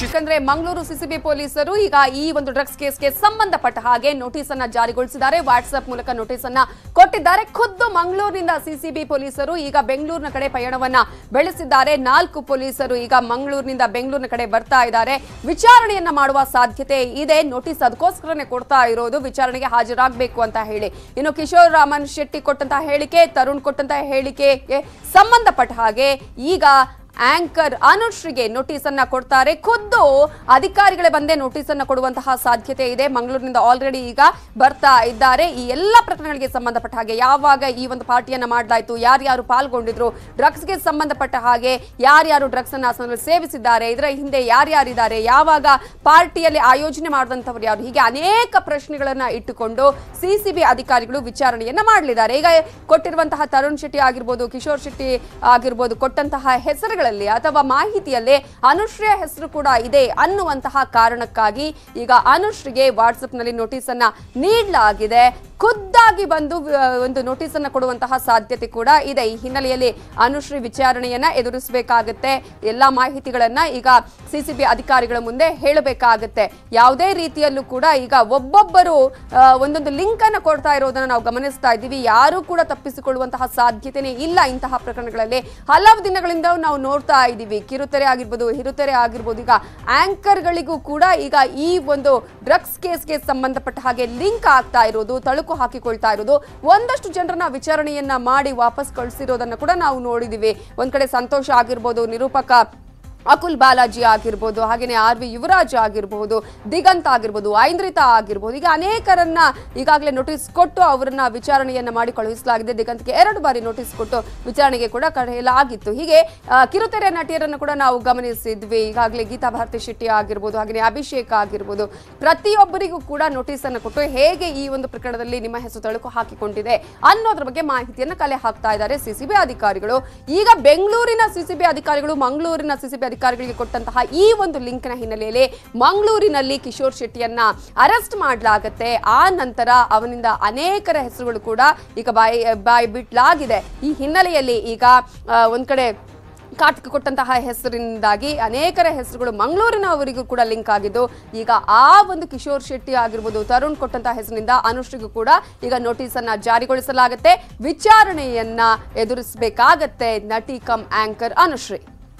ವಿಶೇಷ ಯಾಕಂದ್ರೆ ಮಂಗಳೂರು ಸಿಸಿಬಿ ಪೊಲೀಸರು ಈಗ ಈ ಒಂದು ಡ್ರಗ್ಸ್ ಕೇಸ್ಗೆ ಸಂಬಂಧಪಟ್ಟ ಹಾಗೆ ನೋಟಿಸ್ ಅನ್ನ ಜಾರಿಗೊಳಿಸಿದ್ದಾರೆ ವಾಟ್ಸ್ಆಪ್ ಮೂಲಕ ನೋಟಿಸ್ ಅನ್ನ ಕೊಟ್ಟಿದ್ದಾರೆ ಖುದ್ದು ಮಂಗಳೂರಿನಿಂದ ಸಿಸಿಬಿ ಪೊಲೀಸರು ಈಗ ಬೆಂಗಳೂರಿನ ಕಡೆ ಪಯಣವನ್ನ ಬೆಳೆಸಿದ್ದಾರೆ ನಾಲ್ಕು ಪೊಲೀಸರು ಈಗ ಮಂಗಳೂರಿನಿಂದ ಬೆಂಗಳೂರಿನ ಕಡೆ ಬರ್ತಾ ಇದ್ದಾರೆ ವಿಚಾರಣೆಯನ್ನ ಮಾಡುವ ಸಾಧ್ಯತೆ ಇದೆ ನೋಟಿಸ್ ಅದಕ್ಕೋಸ್ಕರನೇ ಕೊಡ್ತಾ ಇರೋದು ವಿಚಾರಣೆಗೆ ಹಾಜರಾಗಬೇಕು ಅಂತ ಹೇಳಿ ಇನ್ನು ಕಿಶೋರ್ ರಾಮನ್ ಶೆಟ್ಟಿ ಕೊಟ್ಟಂತಹ ಹೇಳಿಕೆ ತರುಣ್ ಕೊಟ್ಟಂತಹ ಹೇಳಿಕೆಗೆ ಸಂಬಂಧಪಟ್ಟ ಹಾಗೆ ಈಗ ಆಂಕರ್ ಅನುಶ್ರೀಗೆ ನೋಟಿಸ್ ಅನ್ನ ಕೊಡ್ತಾರೆ ಖುದ್ದು ಅಧಿಕಾರಿಗಳೇ ಬಂದೇ ನೋಟಿಸ್ ಅನ್ನ ಕೊಡುವಂತಹ ಸಾಧ್ಯತೆ ಇದೆ ಮಂಗಳೂರಿನಿಂದ ಆಲ್ರೆಡಿ ಈಗ ಬರ್ತಾ ಇದ್ದಾರೆ ಈ ಎಲ್ಲ ಪ್ರಕರಣಗಳಿಗೆ ಸಂಬಂಧಪಟ್ಟ ಹಾಗೆ ಯಾವಾಗ ಈ ಒಂದು ಪಾರ್ಟಿಯನ್ನ ಮಾಡಲಾಯಿತು ಯಾರ್ಯಾರು ಪಾಲ್ಗೊಂಡಿದ್ರು ಡ್ರಗ್ಸ್ಗೆ ಸಂಬಂಧಪಟ್ಟ ಹಾಗೆ ಯಾರ್ಯಾರು ಡ್ರಗ್ಸ್ ಅನ್ನ ಆ ಸಮಯದಲ್ಲಿ ಸೇವಿಸಿದ್ದಾರೆ ಇದರ ಹಿಂದೆ ಯಾರ್ಯಾರಿದ್ದಾರೆ ಯಾವಾಗ ಪಾರ್ಟಿಯಲ್ಲಿ ಆಯೋಜನೆ ಮಾಡಿದಂಥವ್ರು ಯಾರು ಹೀಗೆ ಅನೇಕ ಪ್ರಶ್ನೆಗಳನ್ನ ಇಟ್ಟುಕೊಂಡು ಸಿಸಿಬಿ ಅಧಿಕಾರಿಗಳು ವಿಚಾರಣೆಯನ್ನ ಮಾಡಲಿದ್ದಾರೆ ಈಗ ಕೊಟ್ಟಿರುವಂತಹ ತರುಣ್ ಶೆಟ್ಟಿ ಆಗಿರ್ಬೋದು ಕಿಶೋರ್ ಶೆಟ್ಟಿ ಆಗಿರ್ಬೋದು ಕೊಟ್ಟಂತಹ ಹೆಸರುಗಳಲ್ಲಿ ಅಥವಾ ಮಾಹಿತಿಯಲ್ಲೇ ಅನುಶ್ರೀಯ ಹೆಸರು ಕೂಡ ಇದೆ ಅನ್ನುವಂತಹ ಕಾರಣಕ್ಕಾಗಿ ಈಗ ಅನುಶ್ರೀಗೆ ವಾಟ್ಸಪ್ ನಲ್ಲಿ ನೋಟಿಸ್ ಅನ್ನ ನೀಡಲಾಗಿದೆ ಖುದ್ದಾಗಿ ಬಂದು ಆ, ಒಂದು ನೋಟಿಸ್ ಅನ್ನ ಕೊಡುವಂತಹ ಸಾಧ್ಯತೆ ಕೂಡ ಇದೆ ಈ ಹಿನ್ನೆಲೆಯಲ್ಲಿ ಅನುಶ್ರೀ ವಿಚಾರಣೆಯನ್ನ ಎದುರಿಸಬೇಕಾಗತ್ತೆ ಎಲ್ಲಾ ಮಾಹಿತಿಗಳನ್ನ ಈಗ ಸಿಸಿಬಿ ಅಧಿಕಾರಿಗಳ ಮುಂದೆ ಹೇಳಬೇಕಾಗತ್ತೆ ಯಾವುದೇ ರೀತಿಯಲ್ಲೂ ಕೂಡ ಈಗ ಒಬ್ಬೊಬ್ಬರು ಆ, ಒಂದೊಂದು ಲಿಂಕ್ ಅನ್ನ ಕೊಡ್ತಾ ಇರೋದನ್ನ ನಾವು ಗಮನಿಸ್ತಾ ಇದ್ದೀವಿ ಯಾರು ಕೂಡ ತಪ್ಪಿಸಿಕೊಳ್ಳುವಂತಹ ಸಾಧ್ಯತೆನೇ ಇಲ್ಲ ಇಂತಹ ಪ್ರಕರಣಗಳಲ್ಲಿ ಹಲವು ದಿನಗಳಿಂದ ನಾವು ನೋಡ್ತಾ ಇದ್ದೀವಿ ಕಿರುತೆರೆ ಆಗಿರ್ಬೋದು ಹಿರುತೆರೆ ಆಗಿರ್ಬೋದು ಈಗ ಆಂಕರ್ಗಳಿಗೂ ಕೂಡ ಈಗ ಈ ಒಂದು ಡ್ರಗ್ಸ್ ಕೇಸ್ಗೆ ಸಂಬಂಧಪಟ್ಟ ಹಾಗೆ ಲಿಂಕ್ ಆಗ್ತಾ ಇರೋದು ತಳುಕು ಹಾಕಿಕೊಳ್ತಾ ಇರೋದು ಒಂದಷ್ಟು ಜನರನ್ನ ವಿಚಾರಣೆಯನ್ನ ಮಾಡಿ ವಾಪಸ್ ಕಳಿಸಿರೋದನ್ನ ಕೂಡ ನಾವು ನೋಡಿದೀವಿ ಒಂದ್ ಕಡೆ ಸಂತೋಷ ಆಗಿರ್ಬೋದು ನಿರೂಪಕ ಅಕುಲ್ ಬಾಲಾಜಿ ಆಗಿರ್ಬೋದು ಹಾಗೆಯೇ ಆರ್ ವಿ ಯುವರಾಜ್ ಆಗಿರ್ಬೋದು ದಿಗಂತ್ ಆಗಿರ್ಬೋದು ಐಂದ್ರಿತಾ ಆಗಿರ್ಬೋದು ಈಗ ಅನೇಕರನ್ನ ಈಗಾಗಲೇ ನೋಟಿಸ್ ಕೊಟ್ಟು ಅವರನ್ನ ವಿಚಾರಣೆಯನ್ನ ಮಾಡಿ ಕಳುಹಿಸಲಾಗಿದೆ ದಿಗಂತ್ಗೆ ಎರಡು ಬಾರಿ ನೋಟಿಸ್ ಕೊಟ್ಟು ವಿಚಾರಣೆಗೆ ಕೂಡ ಕರೆಯಲಾಗಿತ್ತು ಹೀಗೆ ಆ, ಕಿರುತೆರೆ ನಟಿಯರನ್ನು ಕೂಡ ನಾವು ಗಮನಿಸಿದ್ವಿ ಈಗಾಗಲೇ ಗೀತಾ ಭಾರತಿ ಶೆಟ್ಟಿ ಆಗಿರ್ಬೋದು ಹಾಗೆಯೇ ಅಭಿಷೇಕ್ ಆಗಿರ್ಬೋದು ಪ್ರತಿಯೊಬ್ಬರಿಗೂ ಕೂಡ ನೋಟಿಸ್ ಅನ್ನು ಕೊಟ್ಟು ಹೇಗೆ ಈ ಒಂದು ಪ್ರಕರಣದಲ್ಲಿ ನಿಮ್ಮ ಹೆಸರು ತಳುಕು ಹಾಕಿಕೊಂಡಿದೆ ಅನ್ನೋದ್ರ ಬಗ್ಗೆ ಮಾಹಿತಿಯನ್ನು ಕಲೆ ಹಾಕ್ತಾ ಇದ್ದಾರೆ ಸಿಸಿಬಿ ಅಧಿಕಾರಿಗಳು ಈಗ ಬೆಂಗಳೂರಿನ ಸಿಸಿಬಿ ಅಧಿಕಾರಿಗಳು ಮಂಗಳೂರಿನ ಸಿಸಿಬಿ ಅಧಿಕಾರಿಗಳಿಗೆ ಕೊಟ್ಟಂತಹ ಈ ಒಂದು ಲಿಂಕ್ನ ಹಿನ್ನೆಲೆಯಲ್ಲಿ ಮಂಗಳೂರಿನಲ್ಲಿ ಕಿಶೋರ್ ಶೆಟ್ಟಿಯನ್ನ ಅರೆಸ್ಟ್ ಮಾಡಲಾಗತ್ತೆ ಆ ನಂತರ ಅವನಿಂದ ಅನೇಕರ ಹೆಸರುಗಳು ಕೂಡ ಈಗ ಬಾಯಿ ಬಾಯಿ ಬಿಟ್ಲಾಗಿದೆ ಈ ಹಿನ್ನೆಲೆಯಲ್ಲಿ ಈಗ ಆ, ಒಂದ್ ಕಡೆ ಕಾರ್ತಿಕ್ ಕೊಟ್ಟಂತಹ ಹೆಸರಿನಿಂದಾಗಿ ಅನೇಕರ ಹೆಸರುಗಳು ಮಂಗಳೂರಿನವರಿಗೂ ಕೂಡ ಲಿಂಕ್ ಆಗಿದ್ದು ಈಗ ಆ ಒಂದು ಕಿಶೋರ್ ಶೆಟ್ಟಿ ಆಗಿರ್ಬೋದು ತರುಣ್ ಕೊಟ್ಟಂತಹ ಹೆಸರಿನಿಂದ ಅನುಶ್ರೀಗೂ ಕೂಡ ಈಗ ನೋಟಿಸ್ ಅನ್ನ ಜಾರಿಗೊಳಿಸಲಾಗುತ್ತೆ ವಿಚಾರಣೆಯನ್ನ ಎದುರಿಸಬೇಕಾಗತ್ತೆ ನಟಿ ಕಮ್ ಆಂಕರ್ ಅನುಶ್ರೀ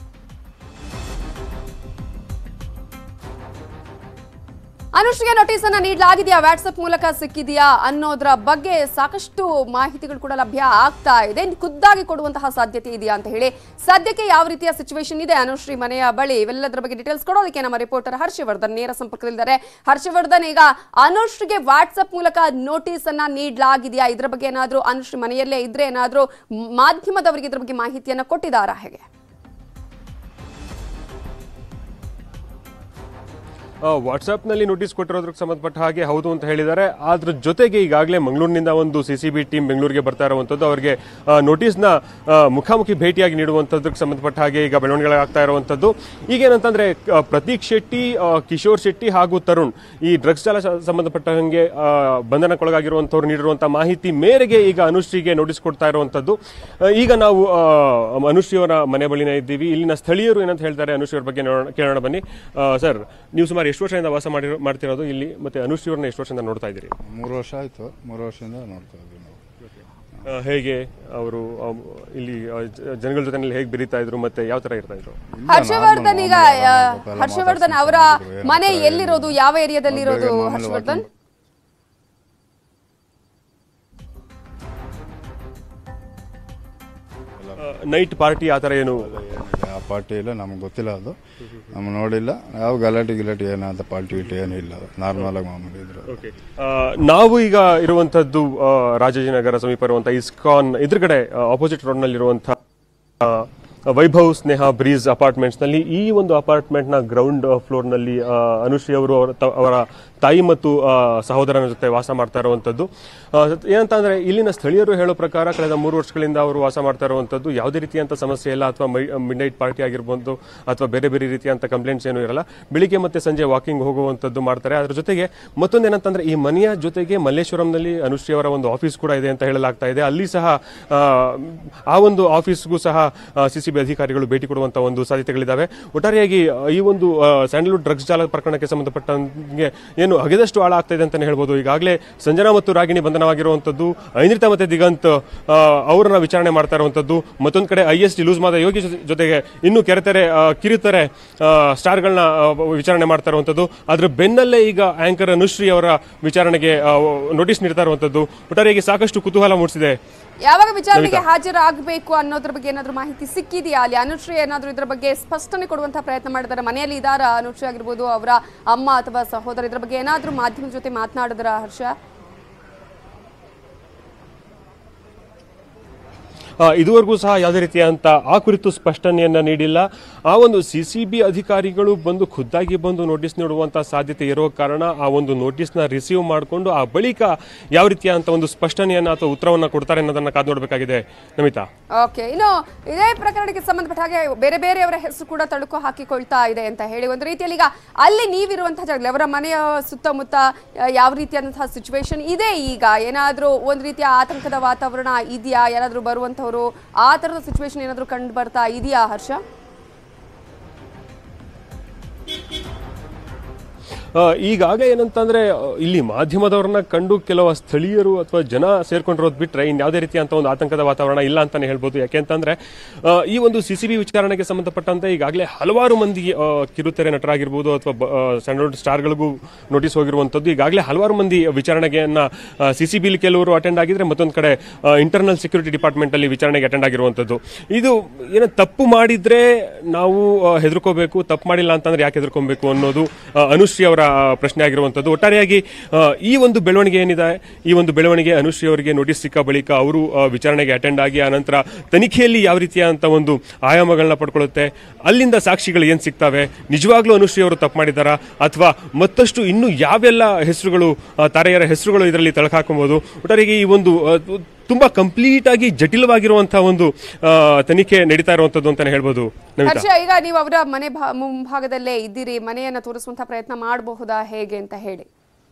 ಅನುಶ್ರೀಗೆ ನೋಟಿಸ್ ಅನ್ನ ನೀಡಲಾಗಿದೆಯಾ ವಾಟ್ಸ್ಆಪ್ ಮೂಲಕ ಸಿಕ್ಕಿದೆಯಾ ಅನ್ನೋದ್ರ ಬಗ್ಗೆ ಸಾಕಷ್ಟು ಮಾಹಿತಿಗಳು ಕೂಡ ಲಭ್ಯ ಆಗ್ತಾ ಇದೆ ಖುದ್ದಾಗಿ ಕೊಡುವಂತಹ ಸಾಧ್ಯತೆ ಇದೆಯಾ ಅಂತ ಹೇಳಿ ಸದ್ಯಕ್ಕೆ ಯಾವ ರೀತಿಯ ಸಿಚುವೇಶನ್ ಇದೆ ಅನುಶ್ರೀ ಮನೆಯ ಬಳಿ ಇವೆಲ್ಲದರ ಬಗ್ಗೆ ಡೀಟೇಲ್ಸ್ ಕೊಡೋದಕ್ಕೆ ನಮ್ಮ ರಿಪೋರ್ಟರ್ ಹರ್ಷವರ್ಧನ್ ನೇರ ಸಂಪರ್ಕದಲ್ಲಿದ್ದಾರೆ ಹರ್ಷವರ್ಧನ್ ಈಗ ಅನುಶ್ರೀಗೆ ವಾಟ್ಸ್ಆಪ್ ಮೂಲಕ ನೋಟಿಸ್ ಅನ್ನ ನೀಡಲಾಗಿದೆಯಾ ಇದ್ರ ಬಗ್ಗೆ ಏನಾದ್ರೂ ಅನುಶ್ರೀ ಮನೆಯಲ್ಲೇ ಇದ್ರೆ ಏನಾದ್ರೂ ಮಾಧ್ಯಮದವರಿಗೆ ಇದ್ರ ಬಗ್ಗೆ ಮಾಹಿತಿಯನ್ನ ಕೊಟ್ಟಿದ್ದಾರಾ ಹೇಗೆ ವಾಟ್ಸಾಪ್ನಲ್ಲಿ ನೋಟಿಸ್ ಕೊಟ್ಟಿರೋದಕ್ಕೆ ಸಂಬಂಧಪಟ್ಟ ಹಾಗೆ ಹೌದು ಅಂತ ಹೇಳಿದ್ದಾರೆ ಅದ್ರ ಜೊತೆಗೆ ಈಗಾಗಲೇ ಮಂಗಳೂರಿನಿಂದ ಒಂದು ಸಿ ಸಿ ಬಿ ಟೀಮ್ ಬೆಂಗಳೂರಿಗೆ ಬರ್ತಾ ಇರುವಂಥದ್ದು ಅವರಿಗೆ ನೋಟಿಸ್ನ ಮುಖಾಮುಖಿ ಭೇಟಿಯಾಗಿ ನೀಡುವಂಥದ್ದಕ್ಕೆ ಸಂಬಂಧಪಟ್ಟ ಹಾಗೆ ಈಗ ಬೆಳವಣಿಗೆಗಳಾಗ್ತಾ ಇರುವಂಥದ್ದು ಈಗೇನಂತಂದ್ರೆ ಆ, ಪ್ರತೀಕ್ ಶೆಟ್ಟಿ ಆ, ಕಿಶೋರ್ ಶೆಟ್ಟಿ ಹಾಗೂ ತರುಣ್ ಈ ಡ್ರಗ್ಸ್ ಜಾಲ ಸ- ಸಂಬಂಧಪಟ್ಟ ಹಾಗೆ ಆ, ಬಂಧನಕ್ಕೊಳಗಾಗಿರುವಂಥವ್ರು ನೀಡಿರುವಂಥ ಮಾಹಿತಿ ಮೇರೆಗೆ ಈಗ ಅನುಶ್ರೀಗೆ ನೋಟಿಸ್ ಕೊಡ್ತಾ ಇರುವಂಥದ್ದು ಆ, ಈಗ ನಾವು ಆ, ಅನುಶ್ರೀಯವರ ಮನೆ ಬಳಿನೇ ಇದ್ದೀವಿ ಇಲ್ಲಿನ ಸ್ಥಳೀಯರು ಏನಂತ ಹೇಳ್ತಾರೆ ಅನುಶ್ರೀಯವರ ಬಗ್ಗೆ ನೋಡೋಣ ಕೇಳೋಣ ಬನ್ನಿ ಆ, ಸರ್ ನೀವು ಸುಮಾರು ಎಷ್ಟು ವರ್ಷದಿಂದ ವಾಸ ಮಾಡಿರೋ ಮಾಡ್ತಿರೋದು ಇಲ್ಲಿ ಮತ್ತೆ ಅನುಶ್ರೀಯವ್ರನ್ನ ಎಷ್ಟು ವರ್ಷದಿಂದ ನೋಡ್ತಾ ಇದ್ದೀರಿ ಮೂರು ವರ್ಷ ಆಯಿತು ಮೂರು ವರ್ಷದಿಂದ ನೋಡ್ತಾ ಇದ್ವಿ ನಾವು ಆ, ಹೇಗೆ ಅವರು ಇಲ್ಲಿ ಆ, ಜ- ಜನಗಳ ಜೊತೆ ಹೇಗೆ ಬೆರೀತಾ ಇದ್ರು ಮತ್ತೆ ಯಾವ ತರ ಇರ್ತಾ ಇದ್ರು ಹರ್ಷವರ್ಧನ್ ಈಗ ಮಾಮೂಲಿ ಆ, ಆರಾಮಾಗಿ ಎಲ್ಲ ಹರ್ಷವರ್ಧನ್ ಅವರ ಮಾತಾಡ್ಸ್ಕೊಂಡು ಇದ್ರು. ಮನೆ ಏನಂತ ಎಲ್ಲಿರೋದು ಯಾವ ಏರಿಯಾದಲ್ಲಿ ಇರೋದು ಬೆಳಗ್ಗೆ ಮಾಮೂಲಿ ಹರ್ಷವರ್ಧನ್ ನೈಟ್ ಪಾರ್ಟಿ ಆ ಥರ ಏನು ಏನಿದೆ ಆ ಪಾರ್ಟಿ ಇಲ್ಲ ನಮ್ಗೆ ಗೊತ್ತಿಲ್ಲ ಅದು ನಮ್ಗೆ ನೋಡಿಲ್ಲ ಯಾವ ಗಲಾಟೆ ಗಿಲಾಟೆ ಏನಾದ ಪಾರ್ಟಿ ಗಿಟಿ ಏನೂ ಇಲ್ಲ ನಾರ್ಮಲ್ ಆಗಿ ಮಾಮೂಲಿ ಇದ್ರು ಓಕೆ ನಾವು ಈಗ ಇರುವಂತದ್ದು ಆ, ರಾಜಾಜಿನಗರ ಸಮೀಪ ಇರುವಂತಹ ಇಸ್ಕಾನ್ ಎದುರುಗಡೆ ಆಪೋಸಿಟ್ ರೋಡ್ ನಲ್ಲಿ ಇರುವಂತಹ ವೈಭವ್ ಸ್ನೇಹ ಬ್ರೀಸ್ ಅಪಾರ್ಟ್ಮೆಂಟ್ಸ್ ನಲ್ಲಿ ಈ ಒಂದು ಅಪಾರ್ಟ್ಮೆಂಟ್ ನ ಗ್ರೌಂಡ್ ಫ್ಲೋರ್ ನಲ್ಲಿ ಆ, ಅನುಶ್ರೀ ಅವರು ಅವರ ತ- ಅವರ ತಾಯಿ ಮತ್ತು ಆ, ಸಹೋದರನ ಜೊತೆ ವಾಸ ಮಾಡ್ತಾ ಇರುವಂತದ್ದು ಆ, ಏನಂತ ಅಂದ್ರೆ ಇಲ್ಲಿನ ಸ್ಥಳೀಯರು ಹೇಳೋ ಪ್ರಕಾರ ಕಳೆದ ಮೂರು ವರ್ಷಗಳಿಂದ ಅವರು ವಾಸ ಮಾಡ್ತಾ ಇರುವಂತದ್ದು ಯಾವುದೇ ರೀತಿಯಂತ ಸಮಸ್ಯೆ ಇಲ್ಲ ಅಥವಾ ಮಿಡ್ ನೈಟ್ ಪಾರ್ಟಿ ಆಗಿರ್ಬೋದು ಅಥವಾ ಬೇರೆ ಬೇರೆ ರೀತಿಯಂತ ಕಂಪ್ಲೇಂಟ್ಸ್ ಏನು ಇರಲ್ಲ ಬೆಳಿಗ್ಗೆ ಮತ್ತೆ ಸಂಜೆ ವಾಕಿಂಗ್ ಹೋಗುವಂತದ್ದು ಮಾಡ್ತಾರೆ ಅದ್ರ ಜೊತೆಗೆ ಮತ್ತೊಂದು ಏನಂತಂದ್ರೆ ಈ ಮನೆಯ ಜೊತೆಗೆ ಮಲ್ಲೇಶ್ವರಂನಲ್ಲಿ ಅನುಶ್ರೀ ಅವರ ಒಂದು ಆಫೀಸ್ ಕೂಡ ಇದೆ ಅಂತ ಹೇಳಲಾಗ್ತಾ ಇದೆ ಅಲ್ಲಿ ಸಹ ಆ, ಆ ಒಂದು ಆಫೀಸ್ಗೂ ಸಹ ಸಿ ಸಿ ಸಿಸಿಬಿ ಅಧಿಕಾರಿಗಳು ಭೇಟಿ ಕೊಡುವಂತ ಒಂದು ಸಾಧ್ಯತೆಗಳಿದ್ದಾವೆ ಒಟ್ಟಾರೆಯಾಗಿ ಆ, ಈ ಒಂದು ಆ, ಸ್ಯಾಂಡಲ್ವುಡ್ ಡ್ರಗ್ಸ್ ಜಾಲ ಪ್ರಕರಣಕ್ಕೆ ಸಂಬಂಧಪಟ್ಟಂಗೆ ಏನು ಹಗೆದಷ್ಟು ಆಳ ಆಗ್ತಾ ಇದೆ ಅಂತಾನೆ ಹೇಳ್ಬೋದು ಈಗಾಗಲೇ ಸಂಜನಾ ಮತ್ತು ರಾಗಿಣಿ ಬಂಧನವಾಗಿರುವಂತದ್ದು ಐಂದ್ರಿತಾ ಮತ್ತೆ ದಿಗಂತ್ ಆ, ಅವರನ್ನ ವಿಚಾರಣೆ ಮಾಡ್ತಾ ಇರುವಂತದ್ದು ಮತ್ತೊಂದು ಕಡೆ I S T loose Mada Yogi ಜೊತೆ- ಜೊತೆಗೆ ಇನ್ನು ಕೆರೆತೆರೆ ಆ, ಕಿರುತೆರೆ ಆ, ಸ್ಟಾರ್ಗಳನ್ನ ಆ, ವಿಚಾರಣೆ ಮಾಡ್ತಾ ಇರುವಂತದ್ದು ಅದ್ರ ಬೆನ್ನಲ್ಲೇ ಈಗ ಆಂಕರ್ ಅನುಶ್ರೀ ಅವರ ವಿಚಾರಣೆಗೆ ಆ, ನೋಟಿಸ್ ನೀಡ್ತಾ ಇರುವಂತದ್ದು ಒಟ್ಟಾರೆಯಾಗಿ ಸಾಕಷ್ಟು ಕುತೂಹಲ ಮೂಡಿಸಿದೆ ಯಾವಾಗ ವಿಚಾರಣೆಗೆ ಹಾಜರಾಗಬೇಕು ಅನ್ನೋದ್ರ ಬಗ್ಗೆ ಏನಾದ್ರೂ ಮಾಹಿತಿ ಸಿಕ್ಕಿದೆಯಾ ಅಲ್ಲಿ ಅನುಶ್ರೀ ಏನಾದ್ರೂ ಇದ್ರ ಬಗ್ಗೆ ಸ್ಪಷ್ಟನೆ ಕೊಡುವಂತ ಪ್ರಯತ್ನ ಮಾಡಿದಾರೆ ಮನೆಯಲ್ಲಿ ಇದಾರ ಅನುಶ್ರೀ ಆಗಿರ್ಬೋದು ಅವರ ಅಮ್ಮ ಅಥವಾ ಸಹೋದರ ಇದ್ರ ಬಗ್ಗೆ ಏನಾದ್ರೂ ಮಾಧ್ಯಮದ ಜೊತೆ ಮಾತನಾಡಿದ್ರ ಹರ್ಷ ಆ, ಇದುವರೆಗೂ ಸಹ ಯಾವುದೇ ರೀತಿಯಾದಂಥ ಆ ಕುರಿತು ಸ್ಪಷ್ಟನೆಯನ್ನ ನೀಡಿಲ್ಲ ಆ ಒಂದು ಸಿ ಸಿ ಬಿ ಅಧಿಕಾರಿಗಳು ಬಂದು ಖುದ್ದಾಗಿ ಬಂದು ನೋಟಿಸ್ ನೀಡುವಂಥ ಸಾಧ್ಯತೆ ಇರೋ ಕಾರಣ ಆ ಒಂದು ನೋಟಿಸ್ನ ರಿಸೀವ್ ಮಾಡಿಕೊಂಡು ಆ ಬಳಿಕ ಯಾವ ರೀತಿಯಾದಂಥ ಒಂದು ಸ್ಪಷ್ಟನೆಯನ್ನ ಅಥವಾ ಉತ್ತರವನ್ನ ಕೊಡ್ತಾರೆ ಅನ್ನೋದನ್ನ ಕಾದು ನೋಡಬೇಕಾಗಿದೆ ನಮಿತಾ ಓಕೆ ಇನ್ನು ಇದೇ ಪ್ರಕರಣಕ್ಕೆ ಸಂಬಂಧಪಟ್ಟ ಹಾಗೆ ಬೇರೆ ಬೇರೆಯವರ ಹೆಸರು ಕೂಡ ತಳುಕು ಹಾಕಿಕೊಳ್ತಾ ಇದೆ ಅಂತ ಹೇಳಿ ಒಂದು ರೀತಿಯಲ್ಲಿ ಈಗ ಅಲ್ಲಿ ನೀವಿರುವಂತಹ ಜಾಗದಲ್ಲಿ ಅವರ ಮನೆಯ ಸುತ್ತಮುತ್ತ ಆ, ಯಾವ ರೀತಿಯಾದಂತಹ ಸಿಚುವೇಶನ್ ಇದೆ ಈಗ ಏನಾದರೂ ಒಂದು ರೀತಿಯ ಆತಂಕದ ವಾತಾವರಣ ಇದೆಯಾ ಯಾರಾದರೂ ಬರುವಂಥವ್ರು ಆ ಥರದ ಸಿಚುವೇಶನ್ ಏನಾದರೂ ಕಂಡು ಬರ್ತಾ ಇದೆಯಾ ಹರ್ಷ ಆ, ಈಗಾಗಲೇ ಏನಂತಂದ್ರೆ ಆ, ಇಲ್ಲಿ ಮಾಧ್ಯಮದವ್ರನ್ನ ಕಂಡು ಕೆಲವು ಸ್ಥಳೀಯರು ಅಥವಾ ಜನ ಸೇರ್ಕೊಂಡಿರೋದು ಬಿಟ್ರೆ ಇನ್ಯಾವುದೇ ರೀತಿಯಂತ ಒಂದು ಆತಂಕದ ವಾತಾವರಣ ಇಲ್ಲ ಅಂತಾನೆ ಹೇಳ್ಬೋದು ಯಾಕೆಂತಂದ್ರೆ ಆ, ಈ ಒಂದು ಸಿ ಸಿ ಬಿ ವಿಚಾರಣೆಗೆ ಸಂಬಂಧಪಟ್ಟಂತೆ ಈಗಾಗಲೇ ಹಲವಾರು ಮಂದಿ ಆ, ಕಿರುತೆರೆ ನಟರಾಗಿರ್ಬೋದು ಅಥವಾ ಸ್ಟ್ಯಾಂಡರ್ಡ್ ಸ್ಟಾರ್ಗಳಿಗೂ ನೋಟಿಸ್ ಹೋಗಿರುವಂಥದ್ದು ಈಗಾಗಲೇ ಹಲವಾರು ಮಂದಿ ವಿಚಾರಣೆಗೆಯನ್ನ ಸಿ ಸಿ ಬಿಲಿ ಕೆಲವರು ಅಟೆಂಡ್ ಆಗಿದ್ರೆ ಮತ್ತೊಂದು ಕಡೆ ಇಂಟರ್ನಲ್ ಸೆಕ್ಯೂರಿಟಿ ಡಿಪಾರ್ಟ್ಮೆಂಟ್ ಅಲ್ಲಿ ವಿಚಾರಣೆಗೆ ಅಟೆಂಡ್ ಆಗಿರುವಂಥದ್ದು ಇದು ಏನೋ ತಪ್ಪು ಮಾಡಿದ್ರೆ ನಾವು ಆ, ಹೆದರ್ಕೋಬೇಕು ತಪ್ಪು ಮಾಡಿಲ್ಲ ಅಂತಂದ್ರೆ ಯಾಕೆ ಹೆದರ್ಕೊಬೇಕು ಅನ್ನೋದು ಆ, ಅನುಶ್ರೀ ಅವರ ಆ, ಪ್ರಶ್ನೆ ಆಗಿರುವಂಥದ್ದು ಒಟ್ಟಾರೆಯಾಗಿ ಆ, ಈ ಒಂದು ಬೆಳವಣಿಗೆ ಏನಿದೆ ಈ ಒಂದು ಬೆಳವಣಿಗೆ ಅನುಶ್ರೀ ಅವರಿಗೆ ನೋಟಿಸ್ ಸಿಕ್ಕ ಬಳಿಕ ಅವರು ಆ, ವಿಚಾರಣೆಗೆ ಅಟೆಂಡ್ ಆಗಿ ಆನಂತರ ತನಿಖೆಯಲ್ಲಿ ಯಾವ ರೀತಿಯಾದಂಥ ಒಂದು ಆಯಾಮಗಳನ್ನ ಪಡ್ಕೊಳ್ಳುತ್ತೆ ಅಲ್ಲಿಂದ ಸಾಕ್ಷಿಗಳು ಏನು ಸಿಗ್ತವೆ ನಿಜವಾಗ್ಲೂ ಅನುಶ್ರೀ ಅವರು ತಪ್ಪು ಮಾಡಿದಾರಾ ಅಥವಾ ಮತ್ತಷ್ಟು ಇನ್ನು ಯಾವೆಲ್ಲ ಹೆಸರುಗಳು ಆ, ತಾರೆಯರ ಹೆಸರುಗಳು ಇದರಲ್ಲಿ ತಳಕಾಕೊಬಹುದು ಒಟ್ಟಾರೆಯಾಗಿ ಈ ಒಂದು ಆ, ತುಂಬಾ ಕಂಪ್ಲೀಟ್ ಆಗಿ ಜಟಿಲವಾಗಿರುವಂತಹ ಒಂದು ಆ, ತನಿಖೆ ನಡೀತಾ ಇರುವಂತದ್ದು ಅಂತಾನೆ ಹೇಳ್ಬೋದು ನಮಿತಾ ಹರ್ಷ ಈಗ ನೀವು ಅವರ ಮನೆ ಭಾ- ಮುಂಭಾಗದಲ್ಲೇ ಇದ್ದೀರಿ ಮನೆಯನ್ನ ತೋರಿಸುವಂತಹ ಪ್ರಯತ್ನ ಮಾಡಬಹುದಾ ಹೇಗೆ ಅಂತ ಹೇಳಿ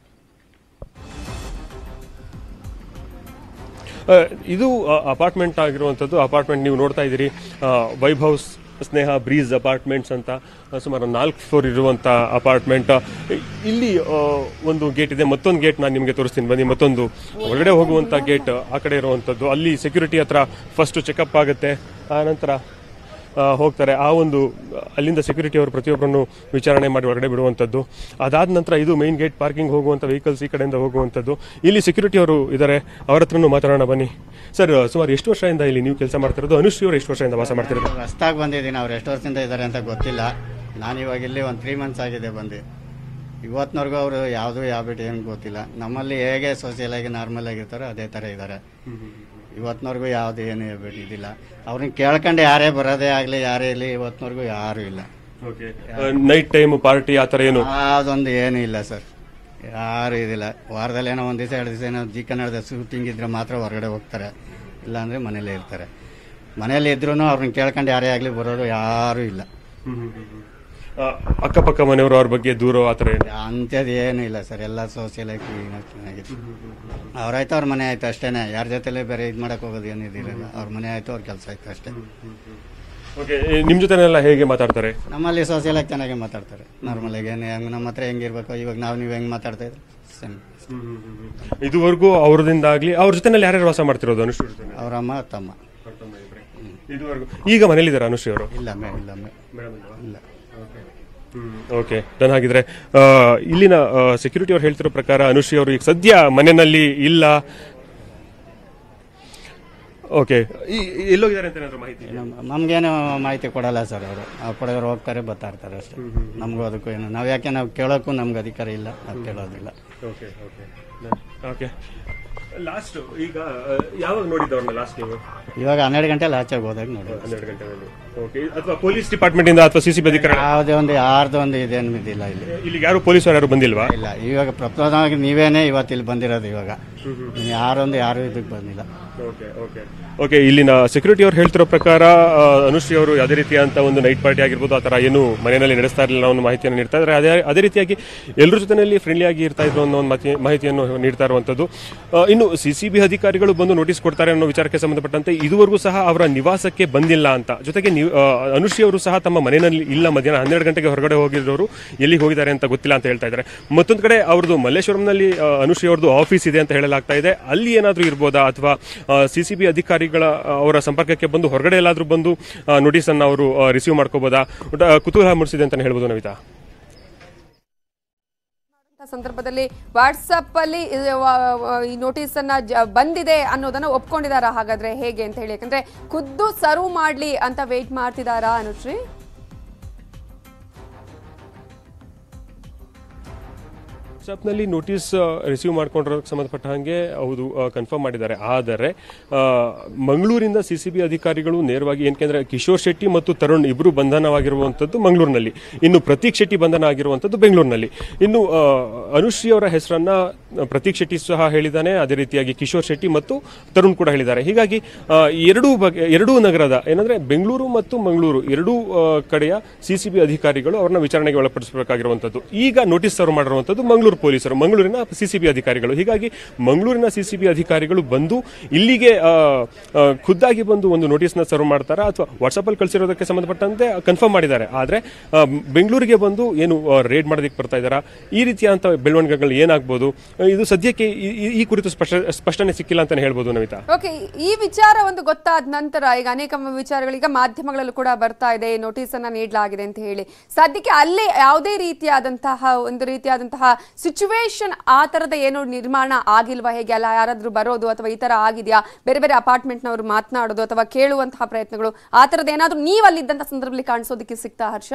ಆ, ಇದು ಅಪಾರ್ಟ್ಮೆಂಟ್ ಆಗಿರುವಂಥದ್ದು ಅಪಾರ್ಟ್ಮೆಂಟ್ ನೀವು ನೋಡ್ತಾ ಇದ್ದೀರಿ ಆ, ವೈಭವ್ ಸ್- ಸ್ನೇಹ ಬ್ರೀಸ್ ಅಪಾರ್ಟ್ಮೆಂಟ್ಸ್ ಅಂತ ಆ, ಸುಮಾರು ನಾಲ್ಕು ಫ್ಲೋರ್ ಇರುವಂಥ ಅಪಾರ್ಟ್ಮೆಂಟ್ ಇಲ್ಲಿ ಆ, ಒಂದು ಗೇಟ್ ಇದೆ ಮತ್ತೊಂದು ಗೇಟ್ ನಾನು ನಿಮಗೆ ತೋರಿಸ್ತೀನಿ ಬನ್ನಿ ಮತ್ತೊಂದು ಒಳಗಡೆ ಹೋಗುವಂಥ ಗೇಟ್ ಆ ಕಡೆ ಇರುವಂಥದ್ದು ಅಲ್ಲಿ ಸೆಕ್ಯೂರಿಟಿ ಹತ್ರ ಫಸ್ಟ್ ಚೆಕಪ್ ಆಗುತ್ತೆ ಆ ನಂತರ ಆ, ಹೋಗ್ತಾರೆ ಆ ಒಂದು ಅಲ್ಲಿಂದ ಸೆಕ್ಯೂರಿಟಿ ಅವರು ಪ್ರತಿಯೊಬ್ಬರನ್ನು ವಿಚಾರಣೆ ಮಾಡಿ ಹೊರಗಡೆ ಬಿಡುವಂಥದ್ದು ಅದಾದ ನಂತರ ಇದು ಮೈನ್ ಗೇಟ್ ಪಾರ್ಕಿಂಗ್ ಹೋಗುವಂಥ ವೆಹಿಕಲ್ಸ್ ಈ ಕಡೆಯಿಂದ ಹೋಗುವಂಥದ್ದು ಇಲ್ಲಿ ಸೆಕ್ಯೂರಿಟಿ ಅವರು ಇದ್ದಾರೆ ಅವ್ರ ಹತ್ರನೂ ಮಾತಾಡೋಣ ಬನ್ನಿ ಸರ್ ಸುಮಾರು ಎಷ್ಟು ವರ್ಷದಿಂದ ಇಲ್ಲಿ ನೀವು ಕೆಲಸ ಮಾಡ್ತಿರೋದು ಅನುಶ್ರೀ ಅವರು ಎಷ್ಟು ವರ್ಷದಿಂದ ವಾಸ ಮಾಡ್ತಿರೋದು ಹೊಸ್ದಾಗಿ ಬಂದಿದ್ದೀನಿ ಅವ್ರು ಎಷ್ಟು ವರ್ಷದಿಂದ ಇದ್ದಾರೆ ಅಂತ ಗೊತ್ತಿಲ್ಲ ನಾನು ಇವಾಗ ಇಲ್ಲಿ ಒಂದು ತ್ರೀ ಮಂತ್ಸ್ ಆಗಿದೆ ಬಂದು ಇವತ್ತಿನವರೆಗೂ ಅವರು ಯಾವುದು ಯಾವ ಬಿಟ್ಟು ಏನು ಗೊತ್ತಿಲ್ಲ ನಮ್ಮಲ್ಲಿ ಹೇಗೆ ಸೋಷಿಯಲ್ ಆಗಿ ನಾರ್ಮಲ್ ಆಗಿರ್ತಾರೋ ಅದೇ ಥರ ಇದ್ದಾರೆ ಇವತ್ತಿನವರೆಗೂ ಯಾವುದು ಏನು ಹೇಳ್ಬಿಟ್ಟು ಇದಿಲ್ಲ ಅವ್ರನ್ನ ಕೇಳ್ಕೊಂಡು ಯಾರೇ ಬರೋದೇ ಆಗಲಿ ಯಾರೇ ಇರಲಿ ಇವತ್ತಿನವರೆಗೂ ಯಾರೂ ಇಲ್ಲ ನೈಟ್ ಟೈಮ್ ಪಾರ್ಟಿ ಆ ಥರ ಏನು ಯಾವುದೊಂದು ಏನೂ ಇಲ್ಲ ಸರ್ ಯಾರು ಇದಿಲ್ಲ ವಾರದಲ್ಲಿ ಏನೋ ಒಂದು ದಿವಸ ಎರಡು ದಿವಸ ಏನೋ ಜಿ ಕನ್ನಡದ ಶೂಟಿಂಗ್ ಇದ್ರೆ ಮಾತ್ರ ಹೊರಗಡೆ ಹೋಗ್ತಾರೆ ಇಲ್ಲಾಂದರೆ ಮನೇಲೇ ಇರ್ತಾರೆ ಮನೇಲಿ ಇದ್ರೂ ಅವ್ರನ್ನ ಕೇಳ್ಕೊಂಡು ಯಾರೇ ಆಗಲಿ ಬರೋರು ಯಾರೂ ಇಲ್ಲ ಆ, ಅಕ್ಕಪಕ್ಕ ಮನೆಯವರು ಅವ್ರ ಬಗ್ಗೆ ದೂರ ಆ ಥರ ಏನು ಅಂಥದ್ದು ಏನೂ ಇಲ್ಲ ಸರ್ ಎಲ್ಲ ಸೋಷಿಯಲ್ ಆಗಿ ಚೆನ್ನಾಗಿದೆ ಅವ್ರಾಯ್ತು ಅವ್ರ ಮನೆ ಆಯ್ತು ಅಷ್ಟೇ ಯಾರ ಜೊತೆಲೇ ಬೇರೆ ಇದು ಮಾಡಕ್ಕೆ ಹೋಗೋದು ಏನು ಇದಿರಲ್ಲ ಅವ್ರ ಮನೆ ಆಯ್ತು ಅವ್ರ ಕೆಲಸ ಆಯ್ತು ಅಷ್ಟೇ ಓಕೆ ನಿಮ್ಮ ಜೊತೆನೆಲ್ಲ ಹೇಗೆ ಮಾತಾಡ್ತಾರೆ ನಮ್ಮಲ್ಲಿ ಸೋಷಿಯಲ್ ಆಗಿ ಚೆನ್ನಾಗಿ ಮಾತಾಡ್ತಾರೆ ನಾರ್ಮಲ್ ಆಗಿ ಏನು ಹೆಂಗೆ ನಮ್ಮ ಹತ್ರ ಹೆಂಗಿರ್ಬೇಕು ಇವಾಗ ನಾವು ನೀವು ಹೆಂಗೆ ಮಾತಾಡ್ತಾ ಇದ್ರೆ ಸೇಮ್ ಇದುವರೆಗೂ ಅವ್ರದಿಂದಾಗ್ಲಿ ಅವ್ರ ಜೊತೆನಲ್ಲಿ ಯಾರ್ಯಾರು ವಾಸ ಮಾಡ್ತಿರೋದು ಅನುಶ್ರೀ ಜೊತೆ ಅವ್ರ ಅಮ್ಮ ತಮ್ಮ ಇದುವರೆಗೂ ಈಗ ಮನೇಲಿದ್ದಾರೆ ಅನುಶ್ರೀ ಅವರು ಇಲ್ಲ ಮೇ ಇಲ್ಲ ಮೇ ಇಲ್ಲ ಓಕೆ ಡನ್ ಹಾಗಿದ್ರೆ ಆ, ಇಲ್ಲಿನ ಸೆಕ್ಯೂರಿಟಿ ಅವ್ರು ಹೇಳ್ತಿರೋ ಪ್ರಕಾರ ಅನುಶ್ರೀ ಅವರು ಈಗ ಸದ್ಯ ಮನೆಯಲ್ಲಿ ಇಲ್ಲ ಓಕೆ ಎಲ್ಲೋಗಿದ್ದಾರೆ ಅಂತ ಏನಾದ್ರು ಮಾಹಿತಿ ನಮ್ಮ- ನಮ್ಗೇನು ಮಾಹಿತಿ ಕೊಡಲ್ಲ ಸರ್ ಅವರು ಆ ಕೊಡೋರು ಹೋಗ್ತಾರೆ ಬರ್ತಾ ಇರ್ತಾರೆ ಅಷ್ಟೇ ನಮಗೂ ಅದಕ್ಕೂ ಏನು ನಾವು ಯಾಕೆ ನಾವು ಕೇಳೋಕ್ಕೂ ನಮ್ಗೆ ಅಧಿಕಾರ ಇಲ್ಲ ನಾವು ಕೇಳೋದಿಲ್ಲ ಓಕೆ ಓಕೆ ಓಕೆ ಲಾಸ್ಟ್ ಈಗ ಆ, ಯಾವಾಗ ನೋಡಿದ್ದವ್ರನ್ನ ಲಾಸ್ಟ್ ನೀವು ಇವಾಗ ಹನ್ನೆರಡು ಗಂಟೆಲಿ ಆಚೆಗೆ ಹೋದಾಗ ನೋಡಿ ಹನ್ನೆರಡು ಗಂಟೆನಲ್ಲಿ ಓಕೆ ಅಥವಾ ಪೊಲೀಸ್ ಡಿಪಾರ್ಟ್ಮೆಂಟ್ ಇಂದ ಅಥವಾ ಸಿ ಸಿ ಬಿ ಅಧಿಕಾರಿ ಯಾವುದೇ ಒಂದು ಯಾರ್ದು ಒಂದು ಇದೇನು ಇದಿಲ್ಲ ಇಲ್ಲಿ ಇಲ್ಲಿ ಯಾರು ಪೊಲೀಸರು ಯಾರು ಬಂದಿಲ್ವಾ ಇಲ್ಲ ಇವಾಗ ಪ್ರಪ್ರಥಮವಾಗಿ ನೀವೇನೇ ಇವತ್ತು ಇಲ್ಲಿ ಬಂದಿರೋದು ಇವಾಗ ಇನ್ನು ಯಾರೊಂದು ಯಾರು ಇದಕ್ಕೆ ಬಂದಿಲ್ಲ ಓಕೆ ಓಕೆ ಓಕೆ ಇಲ್ಲಿನ ಸೆಕ್ಯೂರಿಟಿ ಅವ್ರು ಹೇಳ್ತಿರೋ ಪ್ರಕಾರ ಆ, ಅನುಶ್ರೀ ಅವರು ಯಾವುದೇ ರೀತಿಯಂತ ಒಂದು ನೈಟ್ ಪಾರ್ಟಿ ಆಗಿರ್ಬೋದು ಆ ಥರ ಏನು ಮನೆಯಲ್ಲಿ ನಡೆಸ್ತಾ ಇರಲಿಲ್ಲ ಅನ್ನೋ ಒಂದು ಮಾಹಿತಿಯನ್ನು ನೀಡ್ತಾ ಇದ್ದಾರೆ ಅದೇ ಅದೇ ರೀತಿಯಾಗಿ ಎಲ್ಲರ ಜೊತೆಯಲ್ಲಿ ಫ್ರೆಂಡ್ಲಿ ಆಗಿ ಇರ್ತಾ ಇದ್ರು ಅನ್ನೋ ಒಂದು ಮಾತಿ- ಮಾಹಿತಿಯನ್ನು ನೀಡ್ತಾ ಇರುವಂಥದ್ದು ಆ, ಇನ್ನು ಸಿ ಸಿ ಬಿ ಅಧಿಕಾರಿಗಳು ಬಂದು ನೋಟಿಸ್ ಕೊಡ್ತಾರೆ ಅನ್ನೋ ವಿಚಾರಕ್ಕೆ ಸಂಬಂಧಪಟ್ಟಂತೆ ಇದುವರೆಗೂ ಸಹ ಅವರ ನಿವಾಸಕ್ಕೆ ಬಂದಿಲ್ಲ ಅಂತ ಜೊತೆಗೆ ನೀವು ಆ, ಅನುಶ್ರೀ ಅವರು ಸಹ ತಮ್ಮ ಮನೆಯಲ್ಲಿ ಇಲ್ಲ ಮಧ್ಯಾಹ್ನ ಹನ್ನೆರಡು ಗಂಟೆಗೆ ಹೊರಗಡೆ ಹೋಗಿರೋರು ಎಲ್ಲಿಗೆ ಹೋಗಿದ್ದಾರೆ ಅಂತ ಗೊತ್ತಿಲ್ಲ ಅಂತ ಹೇಳ್ತಾ ಇದ್ದಾರೆ ಮತ್ತೊಂದು ಕಡೆ ಅವ್ರದ್ದು ಮಲ್ಲೇಶ್ವರಂನಲ್ಲಿ ಆ, ಅನುಶ್ರೀ ಅವ್ರದ್ದು ಆಫೀಸ್ ಇದೆ ಅಂತ ಹೇಳಲಾಗ್ತಾ ಇದೆ ಅಲ್ಲಿ ಏನಾದರೂ ಇರ್ಬೋದಾ ಅಥವಾ ಸಿ ಸಿ ಬಿ ಅಧಿಕಾರಿಗಳ ಆ, ಅವರ ಸಂಪರ್ಕಕ್ಕೆ ಬಂದು ಹೊರಗಡೆ ಎಲ್ಲಾದರೂ ಬಂದು ನೋಟಿಸ್ ಅನ್ನು ಅವರು ರಿಸೀವ್ ಮಾಡ್ಕೋಬೋದಾ ಒಟ್ಟ, ಆ, ಕುತೂಹಲ ಮೂಡಿಸಿದೆ ಅಂತ ಹೇಳ್ಬೋದು ನವಿತಾ ಅಂತ ಸಂದರ್ಭದಲ್ಲಿ ವಾಟ್ಸಪ್ ಅಲ್ಲಿ ಇದು, ಆ, ಆ, ಈ ನೋಟಿಸ್ ಅನ್ನ ಜ- ಬಂದಿದೆ ಅನ್ನೋದನ್ನ ಒಪ್ಕೊಂಡಿದಾರ ಹಾಗಾದ್ರೆ ಹೇಗೆ ಅಂತ ಹೇಳಿ ಯಾಕಂದ್ರೆ ಖುದ್ದು ಸರ್ವ್ ಮಾಡ್ಲಿ ಅಂತ ವೇಟ್ ಮಾಡ್ತಿದಾರಾ ಅನುಶ್ರೀ ವಾಟ್ಸಾಪ್ನಲ್ಲಿ ನೋಟಿಸ್ ರಿಸೀವ್ ಮಾಡ್ಕೊಂಡಿರೋದಕ್ಕೆ ಸಂಬಂಧಪಟ್ಟ ಹಾಗೆ ಹೌದು ಕನ್ಫರ್ಮ್ ಮಾಡಿದ್ದಾರೆ ಆದರೆ ಆ, ಮಂಗಳೂರಿಂದ ಸಿ ಸಿ ಬಿ ಅಧಿಕಾರಿಗಳು ನೇರವಾಗಿ ಏನಕೆಂದ್ರೆ ಕಿಶೋರ್ ಶೆಟ್ಟಿ ಮತ್ತು ತರುಣ್ ಇಬ್ಬರು ಬಂಧನವಾಗಿರುವಂಥದ್ದು ಮಂಗಳೂರಿನಲ್ಲಿ ಇನ್ನು ಪ್ರತೀಕ್ ಶೆಟ್ಟಿ ಬಂಧನ ಆಗಿರುವಂಥದ್ದು ಬೆಂಗಳೂರಿನಲ್ಲಿ ಇನ್ನು ಆ, ಅನುಶ್ರೀ ಅವರ ಹೆಸರನ್ನ ಪ್ರತೀಕ್ ಶೆಟ್ಟಿ ಸಹ ಹೇಳಿದ್ದಾನೆ ಅದೇ ರೀತಿಯಾಗಿ ಕಿಶೋರ್ ಶೆಟ್ಟಿ ಮತ್ತು ತರುಣ್ ಕೂಡ ಹೇಳಿದ್ದಾರೆ ಹೀಗಾಗಿ ಆ, ಎರಡೂ ಬಗ್ಗೆ ಎರಡೂ ನಗರದ ಏನಂದ್ರೆ ಬೆಂಗಳೂರು ಮತ್ತು ಮಂಗಳೂರು ಎರಡೂ ಆ, ಕಡೆಯ ಸಿ ಸಿ ಬಿ ಅಧಿಕಾರಿಗಳು ಅವ್ರನ್ನ ವಿಚಾರಣೆಗೆ ಒಳಪಡಿಸಬೇಕಾಗಿರುವಂಥದ್ದು ಈಗ ನೋಟಿಸ್ ಸರ್ವ್ ಮಾಡಿರುವಂಥದ್ದು ಮಂಗಳೂರು ಪೊಲೀಸರು ಮಂಗಳೂರಿನ ಸಿ ಸಿ ಬಿ ಅಧಿಕಾರಿಗಳು ಹೀಗಾಗಿ ಮಂಗಳೂರಿನ ಸಿ ಸಿ ಬಿ ಅಧಿಕಾರಿಗಳು ಬಂದು ಇಲ್ಲಿಗೆ ಆ, ಆ, ಖುದ್ದಾಗಿ ಬಂದು ಒಂದು ನೋಟಿಸ್ನ ಸರ್ವ್ ಮಾಡ್ತಾರಾ ಅಥವಾ ವಾಟ್ಸಪ್ಪಲ್ಲಿ ಕಳಿಸಿರೋದಕ್ಕೆ ಸಂಬಂಧಪಟ್ಟಂತೆ ಕನ್ಫರ್ಮ್ ಮಾಡಿದ್ದಾರೆ ಆದರೆ ಬೆಂಗಳೂರಿಗೆ ಬಂದು ಏನು ರೇಡ್ ಮಾಡೋದಕ್ಕೆ ಬರ್ತಾ ಇದ್ದಾರಾ ಈ ರೀತಿಯಂಥ ಬೆಳವಣಿಗೆಗಳು ಏನಾಗ್ಬೋದು ಆ, ಇದು ಸದ್ಯಕ್ಕೆ ಈ- ಈ- ಈ ಕುರಿತು ಸ್ಪಷ್ಟ ಸ್ಪಷ್ಟನೆ ಸಿಕ್ಕಿಲ್ಲ ಅಂತಾನೆ ಹೇಳ್ಬೋದು ನವಿತಾ ಓಕೆ ಈ ವಿಚಾರ ಒಂದು ಗೊತ್ತಾದ ನಂತರ ಈಗ ಅನೇಕ ವಿಚಾರಗಳೀಗ ಮಾಧ್ಯಮಗಳಲ್ಲೂ ಕೂಡ ಬರ್ತಾ ಇದೆ ನೋಟಿಸ್ ಅನ್ನ ನೀಡಲಾಗಿದೆ ಅಂತ ಹೇಳಿ ಸದ್ಯಕ್ಕೆ ಅಲ್ಲಿ ಯಾವುದೇ ರೀತಿಯಾದಂತಹ ಒಂದು ರೀತಿಯಾದಂತಹ ಸಿಚುವೇಶನ್ ಆ ತರದ ಏನೋ ನಿರ್ಮಾಣ ಆಗಿಲ್ವಾ ಹೇಗೆ ಅಲ್ಲ ಯಾರಾದ್ರೂ ಬರೋದು ಅಥವಾ ಈ ತರ ಆಗಿದೆಯಾ ಬೇರೆ ಬೇರೆ ಅಪಾರ್ಟ್ಮೆಂಟ್ನವರು ಮಾತನಾಡೋದು ಅಥವಾ ಕೇಳುವಂತಹ ಪ್ರಯತ್ನಗಳು ಆ ತರದ್ದು ಏನಾದ್ರೂ ನೀವು ಅಲ್ಲಿದ್ದಂಥ ಸಂದರ್ಭದಲ್ಲಿ ಕಾಣಿಸೋದಕ್ಕೆ ಸಿಗ್ತಾ ಹರ್ಷ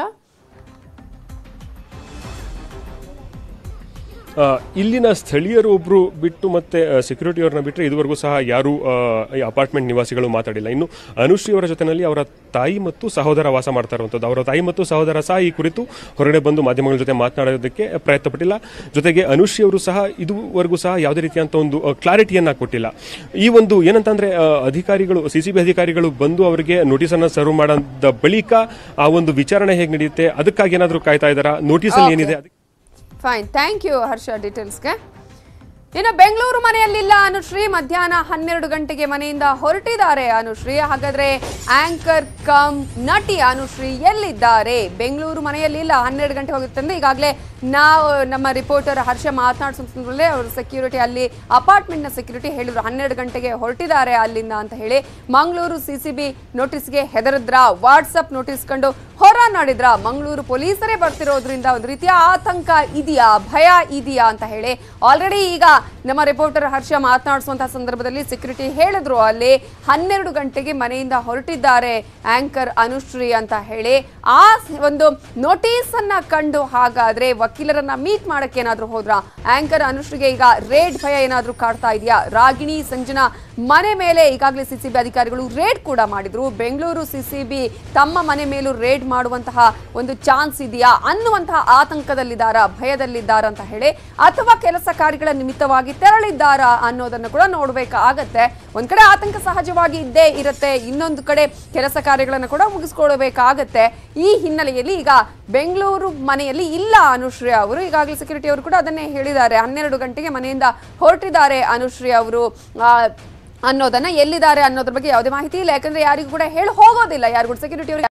ಆ, ಇಲ್ಲಿನ ಸ್ಥಳೀಯರು ಒಬ್ರು ಬಿಟ್ಟು ಮತ್ತೆ ಸೆಕ್ಯೂರಿಟಿ ಅವ್ರನ್ನ ಬಿಟ್ಟರೆ ಇದುವರೆಗೂ ಸಹ ಯಾರು ಈ ಅಪಾರ್ಟ್ಮೆಂಟ್ ನಿವಾಸಿಗಳು ಮಾತಾಡಿಲ್ಲ ಇನ್ನು ಅನುಶ್ರೀ ಅವರ ಜೊತೆನಲ್ಲಿ ಅವರ ತಾಯಿ ಮತ್ತು ಸಹೋದರ ವಾಸ ಮಾಡ್ತಾ ಇರುವಂಥದ್ದು ಅವರ ತಾಯಿ ಮತ್ತು ಸಹೋದರ ಸಹ ಈ ಕುರಿತು ಹೊರಗಡೆ ಬಂದು ಮಾಧ್ಯಮಗಳ ಜೊತೆ ಮಾತನಾಡೋದಕ್ಕೆ ಪ್ರಯತ್ನ ಪಟ್ಟಿಲ್ಲ ಜೊತೆಗೆ ಅನುಶ್ರೀ ಅವರು ಸಹ ಇದುವರೆಗೂ ಸಹ ಯಾವುದೇ ರೀತಿಯಂತ ಒಂದು ಕ್ಲಾರಿಟಿಯನ್ನ ಕೊಟ್ಟಿಲ್ಲ ಈ ಒಂದು ಏನಂತಂದ್ರೆ ಆ, ಅಧಿಕಾರಿಗಳು ಸಿ ಸಿ ಬಿ ಅಧಿಕಾರಿಗಳು ಬಂದು ಅವರಿಗೆ ನೋಟಿಸ್ ಅನ್ನ ಸರ್ವ್ ಮಾಡದ ಬಳಿಕ ಆ ಒಂದು ವಿಚಾರಣೆ ಹೇಗೆ ನಡೆಯುತ್ತೆ ಅದಕ್ಕಾಗಿ ಏನಾದರೂ ಕಾಯ್ತಾ ಇದ್ದಾರಾ ನೋಟಿಸ್ ಅಲ್ಲಿ ಏನಿದೆ ಅದಕ್ಕೆ ಫೈನ್ ಥ್ಯಾಂಕ್ ಯು ಹರ್ಷ ಡೀಟೇಲ್ಸ್ಗೆ ಇನ್ನು ಬೆಂಗಳೂರು ಮನೆಯಲ್ಲಿಲ್ಲ ಅನುಶ್ರೀ ಮಧ್ಯಾಹ್ನ ಹನ್ನೆರಡು ಗಂಟೆಗೆ ಮನೆಯಿಂದ ಹೊರಟಿದ್ದಾರೆ ಅನುಶ್ರೀ ಹಾಗಾದ್ರೆ ಆಂಕರ್ ಕಮ್ ನಟಿ ಅನುಶ್ರೀ ಎಲ್ಲಿದ್ದಾರೆ ಬೆಂಗಳೂರು ಮನೆಯಲ್ಲಿಲ್ಲ ಹನ್ನೆರಡು ಗಂಟೆ ಹೋಗುತ್ತೆ ಅಂದ್ರೆ ಈಗಾಗಲೇ ನಾವು ನಮ್ಮ ರಿಪೋರ್ಟರ್ ಹರ್ಷ ಮಾತನಾಡಿಸೋದ್ರಲ್ಲೇ ಅವರು ಸೆಕ್ಯೂರಿಟಿ ಅಲ್ಲಿ ಅಪಾರ್ಟ್ಮೆಂಟ್ನ ಸೆಕ್ಯೂರಿಟಿ ಹೇಳಿದ್ರು ಹನ್ನೆರಡು ಗಂಟೆಗೆ ಹೊರಟಿದ್ದಾರೆ ಅಲ್ಲಿಂದ ಅಂತ ಹೇಳಿ ಮಂಗಳೂರು ಸಿ ಸಿ ಬಿ ನೋಟಿಸ್ಗೆ ಹೆದರಿದ್ರ ವಾಟ್ಸಪ್ ನೋಟಿಸ್ ಕಂಡು ಹೊರ ನೋಡಿದ್ರ ಮಂಗಳೂರು ಪೊಲೀಸರೇ ಬರ್ತಿರೋದ್ರಿಂದ ಒಂದು ರೀತಿಯ ಆತಂಕ ಇದೆಯಾ ಭಯ ಇದೆಯಾ ಅಂತ ಹೇಳಿ ಆಲ್ರೆಡಿ ಈಗ ನಮ್ಮ ರಿಪೋರ್ಟರ್ ಹರ್ಷ ಮಾತನಾಡಿಸುವಂತಹ ಸಂದರ್ಭದಲ್ಲಿ ಸೆಕ್ಯೂರಿಟಿ ಹೇಳಿದ್ರು ಅಲ್ಲಿ ಹನ್ನೆರಡು ಗಂಟೆಗೆ ಮನೆಯಿಂದ ಹೊರಟಿದ್ದಾರೆ ಆಂಕರ್ ಅನುಶ್ರೀ ಅಂತ ಹೇಳಿ ಆ ಒಂದು ನೋಟಿಸ್ ಅನ್ನ ಕಂಡು ಹಾಗಾದ್ರೆ ವಕೀಲರನ್ನ ಮೀಟ್ ಮಾಡಕ್ಕೆ ಏನಾದ್ರೂ ಹೋದ್ರ ಆಂಕರ್ ಅನುಶ್ರೀಗೆ ಈಗ ರೇಡ್ ಭಯ ಏನಾದ್ರೂ ಕಾಡ್ತಾ ಇದೆಯಾ ರಾಗಿಣಿ ಸಂಜನಾ ಮನೆ ಮೇಲೆ ಈಗಾಗಲೇ ಸಿಸಿಬಿ ಅಧಿಕಾರಿಗಳು ರೇಡ್ ಕೂಡ ಮಾಡಿದ್ರು ಬೆಂಗಳೂರು ಸಿಸಿಬಿ ತಮ್ಮ ಮನೆ ಮೇಲೂ ರೇಡ್ ಮಾಡುವಂತಹ ಒಂದು ಚಾನ್ಸ್ ಇದೆಯಾ ಅನ್ನುವಂತಹ ಆತಂಕದಲ್ಲಿದ್ದಾರಾ ಭಯದಲ್ಲಿದ್ದಾರಾ ಅಂತ ಹೇಳಿ ಅಥವಾ ಕೆಲಸ ಕಾರ್ಯಗಳ ನಿಮಿತ್ತವಾಗಿ ತೆರಳಿದ್ದಾರಾ ಅನ್ನೋದನ್ನು ಕೂಡ ನೋಡ್ಬೇಕಾಗತ್ತೆ ಒಂದ್ ಕಡೆ ಆತಂಕ ಸಹಜವಾಗಿ ಇದ್ದೇ ಇರುತ್ತೆ ಇನ್ನೊಂದು ಕಡೆ ಕೆಲಸ ಕಾರ್ಯಗಳನ್ನು ಕೂಡ ಮುಗಿಸ್ಕೊಳ್ಬೇಕಾಗತ್ತೆ ಈ ಹಿನ್ನೆಲೆಯಲ್ಲಿ ಈಗ ಬೆಂಗಳೂರು ಮನೆಯಲ್ಲಿ ಇಲ್ಲ ಅನುಶ್ರೀ ಅವರು ಈಗಾಗಲೇ ಸೆಕ್ಯೂರಿಟಿ ಅವರು ಕೂಡ ಅದನ್ನೇ ಹೇಳಿದ್ದಾರೆ ಹನ್ನೆರಡು ಗಂಟೆಗೆ ಮನೆಯಿಂದ ಹೊರಟಿದ್ದಾರೆ ಅನುಶ್ರೀ ಅವರು ಆ, ಅನ್ನೋದನ್ನ ಎಲ್ಲಿದ್ದಾರೆ ಅನ್ನೋದ್ರ ಬಗ್ಗೆ ಯಾವುದೇ ಮಾಹಿತಿ ಇಲ್ಲ ಯಾಕಂದ್ರೆ ಯಾರಿಗೂ ಕೂಡ ಹೇಳಿ ಹೋಗೋದಿಲ್ಲ ಯಾರಿಗೂ ಸೆಕ್ಯೂರಿಟಿ ಅವರು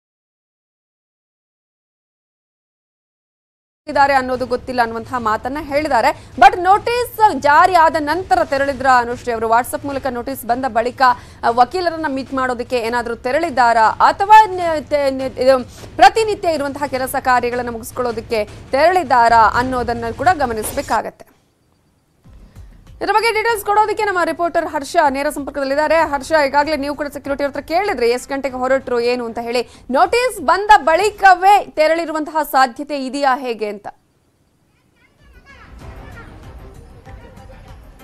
ಇದ್ದಾರೆ ಅನ್ನೋದು ಗೊತ್ತಿಲ್ಲ ಅನ್ನುವಂತಹ ಮಾತನ್ನ ಹೇಳಿದ್ದಾರೆ ಬಟ್ ನೋಟಿಸ್ ಜಾರಿ ಆದ ನಂತರ ತೆರಳಿದ್ರ ಅನುಶ್ರೀ ಅವರು ವಾಟ್ಸಪ್ ಮೂಲಕ ನೋಟಿಸ್ ಬಂದ ಬಳಿಕ ಆ, ವಕೀಲರನ್ನ ಮೀಟ್ ಮಾಡೋದಕ್ಕೆ ಏನಾದರೂ ತೆರಳಿದ್ದಾರಾ ಅಥವಾ ನ- ತೆ- ನ- ಇದು ಪ್ರತಿನಿತ್ಯ ಇರುವಂತಹ ಕೆಲಸ ಕಾರ್ಯಗಳನ್ನು ಮುಗಿಸ್ಕೊಳ್ಳೋದಕ್ಕೆ ತೆರಳಿದ್ದಾರಾ ಅನ್ನೋದನ್ನ ಕೂಡ ಗಮನಿಸಬೇಕಾಗತ್ತೆ ಇದರ ಬಗ್ಗೆ ಡೀಟೇಲ್ಸ್ ಕೊಡೋದಕ್ಕೆ ನಮ್ಮ ರಿಪೋರ್ಟರ್ ಹರ್ಷ ನೇರ ಸಂಪರ್ಕದಲ್ಲಿದ್ದಾರೆ ಹರ್ಷ ಈಗಾಗಲೇ ನೀವು ಕೂಡ ಸೆಕ್ಯೂರಿಟಿ ಹತ್ರ ಕೇಳಿದ್ರಿ ಎಷ್ಟು ಗಂಟೆಗೆ ಹೊರಟರು ಏನು ಅಂತ ಹೇಳಿ ನೋಟಿಸ್ ಬಂದ ಬಳಿಕವೇ ತೆರಳಿರುವಂತಹ ಸಾಧ್ಯತೆ ಇದೆಯಾ ಹೇಗೆ ಅಂತ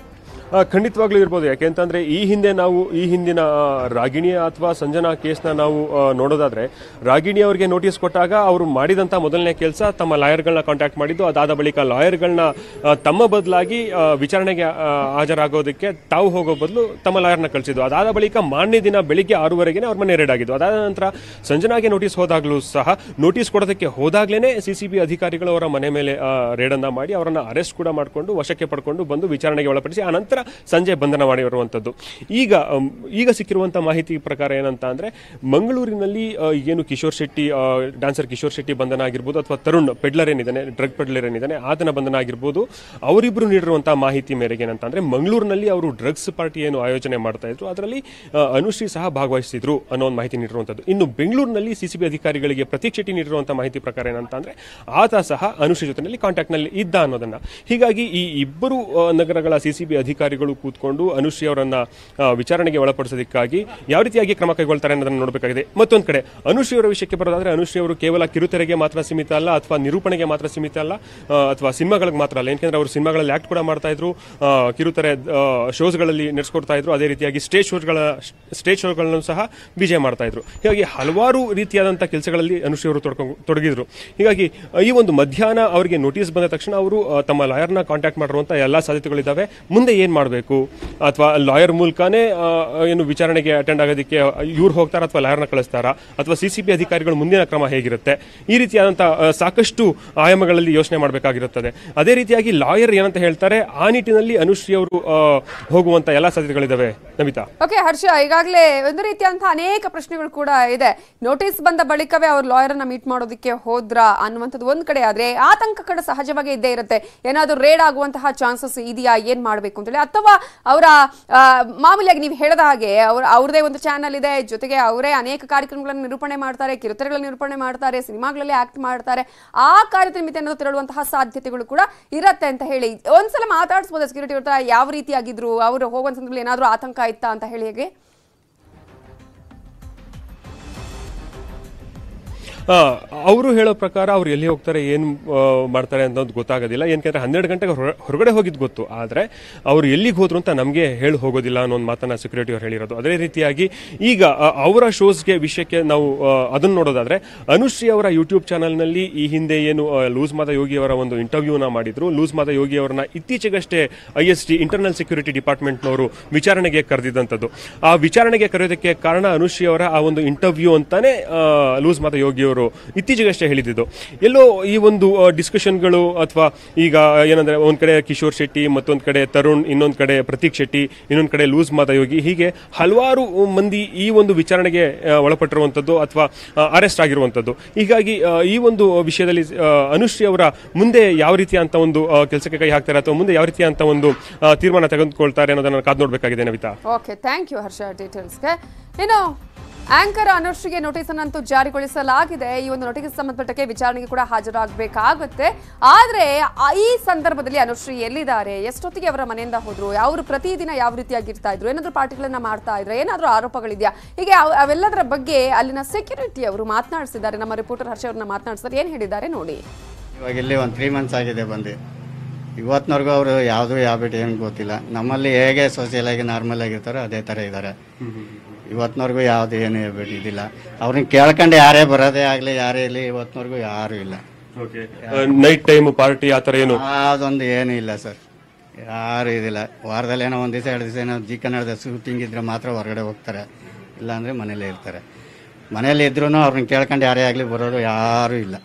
ಆ, ಖಂಡಿತವಾಗ್ಲೂ ಇರ್ಬೋದು ಯಾಕೆಂತಂದ್ರೆ ಈ ಹಿಂದೆ ನಾವು ಈ ಹಿಂದಿನ ಆ, ರಾಗಿಣಿ ಅಥವಾ ಸಂಜನಾ ಕೇಸ್ನ ನಾವು ಆ, ನೋಡೋದಾದ್ರೆ ರಾಗಿಣಿ ಅವರಿಗೆ ನೋಟಿಸ್ ಕೊಟ್ಟಾಗ ಅವರು ಮಾಡಿದಂತ ಮೊದಲನೇ ಕೆಲಸ ತಮ್ಮ ಲಾಯರ್ಗಳನ್ನ ಕಾಂಟ್ಯಾಕ್ಟ್ ಮಾಡಿದ್ದು ಅದಾದ ಬಳಿಕ ಲಾಯರ್ಗಳನ್ನ ತಮ್ಮ ಬದಲಾಗಿ ವಿಚಾರಣೆಗೆ ಆ, ಹಾಜರಾಗೋದಕ್ಕೆ ತಾವು ಹೋಗೋ ಬದಲು ತಮ್ಮ ಲಾಯರ್ನ ಕಳಿಸಿದ್ದು ಅದಾದ ಬಳಿಕ ಮಾನ್ಯ ದಿನ ಬೆಳಿಗ್ಗೆ ಆರೂವರೆಗೆ ಅವ್ರ ಮನೆ ರೇಡ್ ಆಗಿದ್ದು ಅದಾದ ನಂತರ ಸಂಜನಾಗೆ ನೋಟಿಸ್ ಹೋದಾಗಲೂ ಸಹ ನೋಟಿಸ್ ಕೊಡೋದಕ್ಕೆ ಹೋದಾಗ್ಲೇನೆ ಸಿಸಿಬಿ ಅಧಿಕಾರಿಗಳು ಅವರ ಮನೆ ಮೇಲೆ ರೇಡನ್ನ ಮಾಡಿ ಅವರನ್ನ ಅರೆಸ್ಟ್ ಕೂಡ ಮಾಡಿಕೊಂಡು ವಶಕ್ಕೆ ಪಡ್ಕೊಂಡು ಬಂದು ವಿಚಾರಣೆಗೆ ಒಳಪಡಿಸಿ ಆ ನಂತರ ಸಂಜೆ ಬಂಧನ ಮಾಡಿರುವಂಥದ್ದು ಈಗ ಅಮ್, ಈಗ ಸಿಕ್ಕಿರುವಂಥ ಮಾಹಿತಿ ಪ್ರಕಾರ ಏನಂತ ಅಂದ್ರೆ ಮಂಗಳೂರಿನಲ್ಲಿ ಆ, ಏನು ಕಿಶೋರ್ ಶೆಟ್ಟಿ ಡ್ಯಾನ್ಸರ್ ಕಿಶೋರ್ ಶೆಟ್ಟಿ ಬಂಧನ ಆಗಿರ್ಬೋದು ಅಥವಾ ತರುಣ್ ಪೆಡ್ಲರ್ ಏನಿದ್ದಾನೆ ಡ್ರಗ್ ಪೆಡ್ಲರ್ ಏನಿದ್ದಾನೆ ಆತನ ಬಂಧನ ಆಗಿರ್ಬೋದು ಅವರಿಬ್ಬರು ನೀಡಿರುವಂತಹ ಮಾಹಿತಿ ಮೇರೆಗೆ ಏನಂತ ಅಂದ್ರೆ ಮಂಗಳೂರಿನಲ್ಲಿ ಅವರು ಡ್ರಗ್ಸ್ ಪಾರ್ಟಿ ಏನು ಆಯೋಜನೆ ಮಾಡ್ತಾ ಇದ್ರು ಅದರಲ್ಲಿ ಆ, ಅನುಶ್ರೀ ಸಹ ಭಾಗವಹಿಸಿದ್ರು ಅನ್ನೋ ಒಂದು ಮಾಹಿತಿ ನೀಡಿರುವಂಥದ್ದು ಇನ್ನು ಬೆಂಗಳೂರಿನಲ್ಲಿ ಸಿಸಿಬಿ ಅಧಿಕಾರಿಗಳಿಗೆ ಪ್ರತೀಕ್ ಶೆಟ್ಟಿ ನೀಡಿರುವಂತಹ ಮಾಹಿತಿ ಪ್ರಕಾರ ಏನಂತ ಅಂದ್ರೆ ಆತ ಸಹ ಅನುಶ್ರೀ ಜೊತೆನಲ್ಲಿ ಕಾಂಟ್ಯಾಕ್ಟ್ ನಲ್ಲಿ ಇದ್ದ ಅನ್ನೋದನ್ನ ಹೀಗಾಗಿ ಈ ಇಬ್ಬರು ಆ, ನಗರಗಳ ಸಿಸಿಬಿ ಅಧಿಕಾರಿಗಳು ಕೂತ್ಕೊಂಡು ಅನುಶ್ರೀ ಅವರನ್ನ ಆ, ವಿಚಾರಣೆಗೆ ಒಳಪಡಿಸೋದಕ್ಕಾಗಿ ಯಾವ ರೀತಿಯಾಗಿ ಕ್ರಮ ಕೈಗೊಳ್ತಾರೆ ಅನ್ನೋದನ್ನು ನೋಡಬೇಕಾಗಿದೆ ಮತ್ತೊಂದು ಕಡೆ ಅನುಶ್ರೀ ಅವರ ವಿಷಯಕ್ಕೆ ಬರೋದಾದ್ರೆ ಅನುಶ್ರೀ ಅವರು ಕೇವಲ ಕಿರುತೆರೆಗೆ ಮಾತ್ರ ಸೀಮಿತ ಅಲ್ಲ ಅಥವಾ ನಿರೂಪಣೆಗೆ ಮಾತ್ರ ಸೀಮಿತ ಅಲ್ಲ ಆ, ಅಥವಾ ಸಿನಿಮಾಗಳಿಗೆ ಮಾತ್ರ ಅಲ್ಲ ಯಾಕೆಂದ್ರೆ ಅವರು ಸಿನಿಮಾಗಳಲ್ಲಿ ಆಕ್ಟ್ ಕೂಡ ಮಾಡ್ತಾ ಇದ್ರು ಆ, ಕಿರುತೆರೆ ಶೋಸ್ಗಳಲ್ಲಿ ನಡೆಸ್ಕೊಡ್ತಾ ಇದ್ರು ಅದೇ ರೀತಿಯಾಗಿ ಸ್ಟೇಜ್ ಶೋಸ್ಗಳ ಸ್ಟೇಜ್ ಶೋಗಳನ್ನು ಸಹ ವಿಜಯ ಮಾಡ್ತಾ ಇದ್ರು ಹೀಗಾಗಿ ಹಲವಾರು ರೀತಿಯಾದಂಥ ಕೆಲಸಗಳಲ್ಲಿ ಅನುಶ್ರೀ ಅವರು ತೊಡ್ಕೊಂಡು ತೊಡಗಿದ್ರು ಹೀಗಾಗಿ ಆ, ಈ ಒಂದು ಮಧ್ಯಾಹ್ನ ಅವರಿಗೆ ನೋಟಿಸ್ ಬಂದ ತಕ್ಷಣ ಅವರು ಆ, ತಮ್ಮ ಲಾಯರ್ನ ಕಾಂಟ್ಯಾಕ್ಟ್ ಮಾಡಿರುವಂಥ ಎಲ್ಲ ಸಾಧ್ಯತೆಗಳಿದ್ದಾವೆ ಮುಂದೆ ಏನು ಮಾಡಬೇಕು ಅಥವಾ ಲಾಯರ್ ಮೂಲಕನೇ ಆ, ಏನು ವಿಚಾರಣೆಗೆ ಅಟೆಂಡ್ ಆಗೋದಕ್ಕೆ ಇವ್ರು ಹೋಗ್ತಾರಾ ಅಥವಾ ಲಾಯರ್ನ ಕಳಿಸ್ತಾರಾ ಅಥವಾ ಸಿ ಸಿ ಬಿ ಅಧಿಕಾರಿಗಳು ಮುಂದಿನ ಕ್ರಮ ಹೇಗಿರುತ್ತೆ ಈ ರೀತಿಯಾದಂಥ ಆ, ಸಾಕಷ್ಟು ಆಯಾಮಗಳಲ್ಲಿ ಯೋಚನೆ ಮಾಡಬೇಕಾಗಿರುತ್ತದೆ ಅದೇ ರೀತಿಯಾಗಿ ಲಾಯರ್ ಏನಂತ ಹೇಳ್ತಾರೆ ಆ ನಿಟ್ಟಿನಲ್ಲಿ ಅನುಶ್ರೀ ಅವರು ಆ, ಹೋಗುವಂತ ಎಲ್ಲ ಸಾಧ್ಯತೆಗಳಿದ್ದಾವೆ ನಮಿತಾ ಓಕೆ ಹರ್ಷ ಈಗಾಗಲೇ ಒಂದು ರೀತಿಯಂತಹ ಅನೇಕ ಪ್ರಶ್ನೆಗಳು ಕೂಡ ಇದೆ ನೋಟಿಸ್ ಬಂದ ಬಳಿಕವೇ ಅವ್ರ ಲಾಯರ್ ಅನ್ನ ಮೀಟ್ ಮಾಡೋದಕ್ಕೆ ಹೋದ್ರ ಅನ್ನುವಂಥದ್ದು ಒಂದ್ ಕಡೆ ಆದ್ರೆ ಆತಂಕ ಕಡೆ ಸಹಜವಾಗಿ ಇದ್ದೇ ಇರುತ್ತೆ ಏನಾದ್ರು ರೇಡ್ ಆಗುವಂತಹ ಚಾನ್ಸಸ್ ಇದೆಯಾ ಏನ್ ಮಾಡ್ಬೇಕು ಅಂತೇಳಿ ಅಥವಾ ಅವರ ಮಾಮೂಲಿಯಾಗಿ ನೀವು ಹೇಳಿದ ಹಾಗೆ ಅವ್ರ ಅವ್ರದೇ ಒಂದು ಚಾನಲ್ ಇದೆ ಜೊತೆಗೆ ಅವರೇ ಅನೇಕ ಕಾರ್ಯಕ್ರಮಗಳನ್ನು ನಿರೂಪಣೆ ಮಾಡ್ತಾರೆ ಕಿರುತೆರೆಗಳನ್ನು ನಿರೂಪಣೆ ಮಾಡ್ತಾರೆ ಸಿನಿಮಾಗಳಲ್ಲಿ ಆಕ್ಟ್ ಮಾಡ್ತಾರೆ ಆ ಕಾರ್ಯದ ನಿಮಿತ್ತ ಏನಾದ್ರು ತೆರಳುವಂತಹ ಸಾಧ್ಯತೆಗಳು ಕೂಡ ಇರತ್ತೆ ಅಂತ ಹೇಳಿ ಒಂದ್ಸಲ ಮಾತಾಡಿಸ್ಬೋದು ಸೆಕ್ಯೂರಿಟಿ ಹತ್ರ ಯಾವ ರೀತಿಯಾಗಿದ್ರು ಅವರು ಹೋಗುವಂತ ಸಂದರ್ಭದಲ್ಲಿ ಏನಾದ್ರು ಆತಂಕ ಇತ್ತಾ ಅಂತ ಹೇಳಿ ಹೇಗೆ ಅವರು ಹೇಳೋ ಪ್ರಕಾರ ಅವ್ರು ಎಲ್ಲಿ ಹೋಗ್ತಾರೆ ಏನು ಮಾಡ್ತಾರೆ ಅನ್ನೋದು ಗೊತ್ತಾಗೋದಿಲ್ಲ ಏನಕ್ಕೆ ಹನ್ನೆರಡು ಗಂಟೆಗೆ ಹೊರ- ಹೊರಗಡೆ ಹೋಗಿದ್ದು ಗೊತ್ತು ಆದರೆ ಅವ್ರು ಎಲ್ಲಿಗೆ ಹೋದ್ರು ಅಂತ ನಮಗೆ ಹೇಳಿ ಹೋಗೋದಿಲ್ಲ ಅನ್ನೋ ಒಂದು ಮಾತನ್ನ ಸೆಕ್ಯೂರಿಟಿ ಅವ್ರು ಹೇಳಿರೋದು ಅದೇ ರೀತಿಯಾಗಿ ಈಗ ಆ, ಅವರ ಶೋಸ್ಗೆ ವಿಷಯಕ್ಕೆ ನಾವು ಅದನ್ನು ನೋಡೋದಾದ್ರೆ ಅನುಶ್ರೀ ಅವರ ಯೂಟ್ಯೂಬ್ ಚಾನಲ್ನಲ್ಲಿ ಈ ಹಿಂದೆ ಏನು ಆ, ಲೂಸ್ ಮಾದ ಯೋಗಿ ಅವರ ಒಂದು ಇಂಟರ್ವ್ಯೂನ ಮಾಡಿದ್ರು ಲೂಸ್ ಮಾದ ಯೋಗಿ ಅವರನ್ನ ಇತ್ತೀಚೆಗಷ್ಟೇ I S T internal security ಡಿಪಾರ್ಟ್ಮೆಂಟ್ನವರು ವಿಚಾರಣೆಗೆ ಕರೆದಿದ್ದಂಥದ್ದು ಆ ವಿಚಾರಣೆಗೆ ಕರೆಯೋದಕ್ಕೆ ಕಾರಣ ಅನುಶ್ರೀ ಅವರ ಆ ಒಂದು ಇಂಟರ್ವ್ಯೂ ಅಂತಾನೆ ಆ, ಲೂಸ್ ಮಾದ ಯೋಗಿ ಅವರು ಇತ್ತೀಚೆಗಷ್ಟೇ ಹೇಳಿದ್ದು ಎಲ್ಲೋ ಈ ಒಂದು ಡಿಸ್ಕಷನ್ಗಳು ಅಥವಾ ಈಗ ಏನಂದ್ರೆ ಒಂದ್ ಕಡೆ ಕಿಶೋರ್ ಶೆಟ್ಟಿ ಮತ್ತೊಂದ್ ಕಡೆ ತರುಣ್ ಇನ್ನೊಂದ್ ಕಡೆ ಪ್ರತೀಕ್ ಶೆಟ್ಟಿ ಇನ್ನೊಂದ್ ಕಡೆ ಲೂಸ್ ಮಾದ ಯೋಗಿ ಹೀಗೆ ಹಲವಾರು ಮಂದಿ ಈ ಒಂದು ವಿಚಾರಣೆಗೆ ಆ, ಒಳಪಟ್ಟಿರುವಂಥದ್ದು ಅಥವಾ ಅರೆಸ್ಟ್ ಆಗಿರುವಂಥದ್ದು ಹೀಗಾಗಿ ಆ, ಈ ಒಂದು ವಿಷಯದಲ್ಲಿ ಆ, ಅನುಶ್ರೀ ಅವರ ಮುಂದೆ ಯಾವ ರೀತಿಯ ಅಂತ ಒಂದು ಆ, ಕೆಲಸಕ್ಕೆ ಕೈ ಹಾಕ್ತಾರೆ ಅಥವಾ ಮುಂದೆ ಯಾವ ರೀತಿಯ ಅಂತ ಒಂದು ಆ, ತೀರ್ಮಾನ ತೆಗೆದುಕೊಳ್ತಾರೆ ಅನ್ನೋದನ್ನ ಕಾದು ನೋಡಬೇಕಾಗಿದೆ Navitha okay thank you Harsha ಡೀಟೇಲ್ಸ್ಗೆ ಇನ್ನು ಆಂಕರ್ ಅನುಶ್ರೀಗೆ ನೋಟಿಸ್ ಅನ್ನಂತೂ ಜಾರಿಗೊಳಿಸಲಾಗಿದೆ ಈ ಒಂದು ನೋಟಿಸ್ ಸಂಬಂಧಪಟ್ಟಕ್ಕೆ ವಿಚಾರಣೆಗೆ ಕೂಡ ಹಾಜರಾಗಬೇಕಾಗುತ್ತೆ ಆದ್ರೆ ಆ- ಈ ಸಂದರ್ಭದಲ್ಲಿ ಅನುಶ್ರೀ ಎಲ್ಲಿದ್ದಾರೆ ಎಷ್ಟೊತ್ತಿಗೆ ಅವರ ಮನೆಯಿಂದ ಹೋದ್ರು ಅವರು ಪ್ರತಿದಿನ ಯಾವ ರೀತಿಯಾಗಿರ್ತಾ ಇದ್ರು ಏನಾದ್ರು ಪಾರ್ಟಿಗಳನ್ನ ಮಾಡ್ತಾ ಇದ್ರು ಏನಾದ್ರು ಆರೋಪಗಳಿದೆಯಾ ಹೀಗೆ ಅವ್- ಅವೆಲ್ಲದರ ಬಗ್ಗೆ ಅಲ್ಲಿನ ಸೆಕ್ಯೂರಿಟಿ ಅವರು ಮಾತನಾಡಿಸಿದ್ದಾರೆ ನಮ್ಮ ರಿಪೋರ್ಟರ್ ಹರ್ಷ ಅವ್ರನ್ನ ಮಾತನಾಡಿಸಿದ್ದಾರೆ ಏನ್ ಹೇಳಿದ್ದಾರೆ ನೋಡಿ ಇವಾಗ ಇಲ್ಲಿ ಒಂದು ತ್ರೀ ಮಂತ್ಸ್ ಆಗಿದೆ ಬಂದು ಇವತ್ತಿನವರೆಗೂ ಅವರು ಯಾವುದು ಯಾವ ಬಿಟ್ಟು ಏನು ಗೊತ್ತಿಲ್ಲ ನಮ್ಮಲ್ಲಿ ಹೇಗೆ ಸೋಷಿಯಲ್ ಆಗಿ ನಾರ್ಮಲ್ ಆಗಿರ್ತಾರೋ ಅದೇ ಥರ ಇದ್ದಾರೆ ಇವತ್ತಿನವರೆಗೂ ಯಾವುದು ಏನು ಹೇಳ್ಬಿಟ್ಟು ಇದಿಲ್ಲ ಅವ್ರನ್ನ ಕೇಳ್ಕೊಂಡು ಯಾರೇ ಬರೋದೇ ಆಗಲಿ ಯಾರೇ ಇರಲಿ ಇವತ್ತಿನವರೆಗೂ ಯಾರೂ ಇಲ್ಲ ನೈಟ್ ಟೈಮ್ ಪಾರ್ಟಿ ಆ ಥರ ಏನು ಯಾವುದೊಂದು ಏನೂ ಇಲ್ಲ ಸರ್ ಯಾರು ಇದಿಲ್ಲ ವಾರದಲ್ಲಿ ಏನೋ ಒಂದು ದಿವಸ ಎರಡು ದಿವಸ ಏನೋ ಜಿ ಕನ್ನಡದ ಶೂಟಿಂಗ್ ಇದ್ರೆ ಮಾತ್ರ ಹೊರಗಡೆ ಹೋಗ್ತಾರೆ ಇಲ್ಲಾಂದರೆ ಮನೇಲೇ ಇರ್ತಾರೆ ಮನೇಲಿ ಇದ್ರೂ ಅವ್ರನ್ನ ಕೇಳ್ಕೊಂಡು ಯಾರೇ ಆಗಲಿ ಬರೋರು ಯಾರೂ ಇಲ್ಲ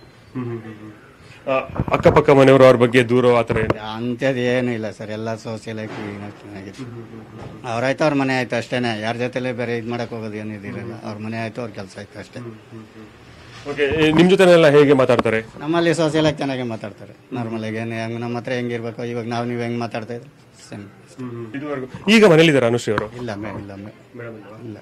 ಆ, ಅಕ್ಕಪಕ್ಕ ಮನೆಯವರು ಅವ್ರ ಬಗ್ಗೆ ದೂರ ಆ ಥರ ಏನು ಅಂಥದ್ದು ಏನೂ ಇಲ್ಲ ಸರ್ ಎಲ್ಲ ಸೋಷಿಯಲ್ ಆಗಿ ಚೆನ್ನಾಗಿದೆ ಅವ್ರಾಯ್ತು ಅವ್ರ ಮನೆ ಆಯ್ತು ಅಷ್ಟೇನೆ ಯಾರ ಜೊತೆಲೇ ಬೇರೆ ಇದು ಮಾಡಕ್ಕೆ ಹೋಗೋದು ಏನು ಇದಿರಲ್ಲ ಅವ್ರ ಮನೆ ಆಯ್ತು ಅವ್ರ ಕೆಲಸ ಆಯ್ತು ಅಷ್ಟೇ ಓಕೆ ನಿಮ್ಮ ಜೊತೆನೆಲ್ಲ ಹೇಗೆ ಮಾತಾಡ್ತಾರೆ ನಮ್ಮಲ್ಲಿ ಸೋಷಿಯಲ್ ಆಗಿ ಚೆನ್ನಾಗಿ ಮಾತಾಡ್ತಾರೆ ನಾರ್ಮಲ್ ಆಗಿ ಏನು ಹೆಂಗೆ ನಮ್ಮ ಹತ್ರ ಹೆಂಗಿರ್ಬೇಕು ಇವಾಗ ನಾವು ನೀವು ಹೆಂಗೆ ಮಾತಾಡ್ತಾ ಇದ್ರು ಸೇಮ್ ಇದುವರೆಗೂ ಈಗ ಮನೇಲಿದ್ದಾರೆ ಅನುಶ್ರೀ ಅವರು ಇಲ್ಲ ಮೇ ಇಲ್ಲ ಮೇ ಇಲ್ಲ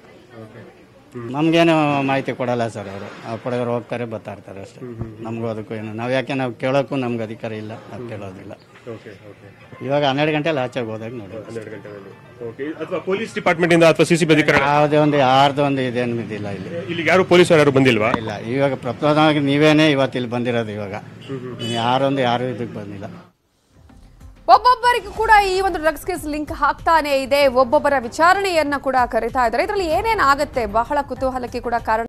ನಮಗೇನು ಮಾಹಿತಿ ಕೊಡಲ್ಲ ಸರ್ ಅವರು ಅವ್ರು ಕೊಡೋರು ಹೋಗ್ತಾರೆ ಬರ್ತಾ ಇರ್ತಾರೆ ಅಷ್ಟೇ ನಮಗೂ ಅದಕ್ಕೂ ಏನು ನಾವು ಯಾಕೆ ನಾವು ಕೇಳೋಕ್ಕೂ ನಮ್ಗೆ ಅಧಿಕಾರ ಇಲ್ಲ ನಾವು ಕೇಳೋದಿಲ್ಲ ಓಕೆ ಓಕೆ ಇವಾಗ ಹನ್ನೆರಡು ಗಂಟೆಲಿ ಆಚೆಗೆ ಹೋದಾಗ ನೋಡಿ ಹನ್ನೆರಡು ಗಂಟೆನಲ್ಲಿ ಓಕೆ ಅಥವಾ ಪೊಲೀಸ್ ಡಿಪಾರ್ಟ್ಮೆಂಟ್ ಇಂದ ಅಥವಾ ಸಿಸಿ ಅಧಿಕಾರಿ ಯಾವುದೇ ಒಂದು ಯಾರ್ದು ಒಂದು ಇದೇನು ಇದಿಲ್ಲ ಇಲ್ಲಿ ಇಲ್ಲಿ ಯಾರು ಪೊಲೀಸರು ಯಾರು ಬಂದಿಲ್ವಾ ಇಲ್ಲ ಇವಾಗ ಪ್ರಪ್ರಥಮವಾಗಿ ನೀವೇನೇ ಇವತ್ತು ಇಲ್ಲಿ ಬಂದಿರೋದು ಇವಾಗ ಯಾರೊಂದು ಯಾರು ಇದಕ್ಕೆ ಬಂದಿಲ್ಲ ಒಬ್ಬೊಬ್ಬರಿಗೂ ಕೂಡ ಈ ಒಂದು ಡ್ರಗ್ಸ್ ಕೇಸ್ ಲಿಂಕ್ ಹಾಕ್ತಾನೆ ಇದೆ ಒಬ್ಬೊಬ್ಬರ ವಿಚಾರಣೆಯನ್ನ ಕೂಡ ಕರಿತಾ ಇದ್ದಾರೆ ಇದರಲ್ಲಿ ಏನೇನಾಗುತ್ತೆ ಬಹಳ ಕುತೂಹಲಕ್ಕೆ ಕೂಡ ಕಾರಣ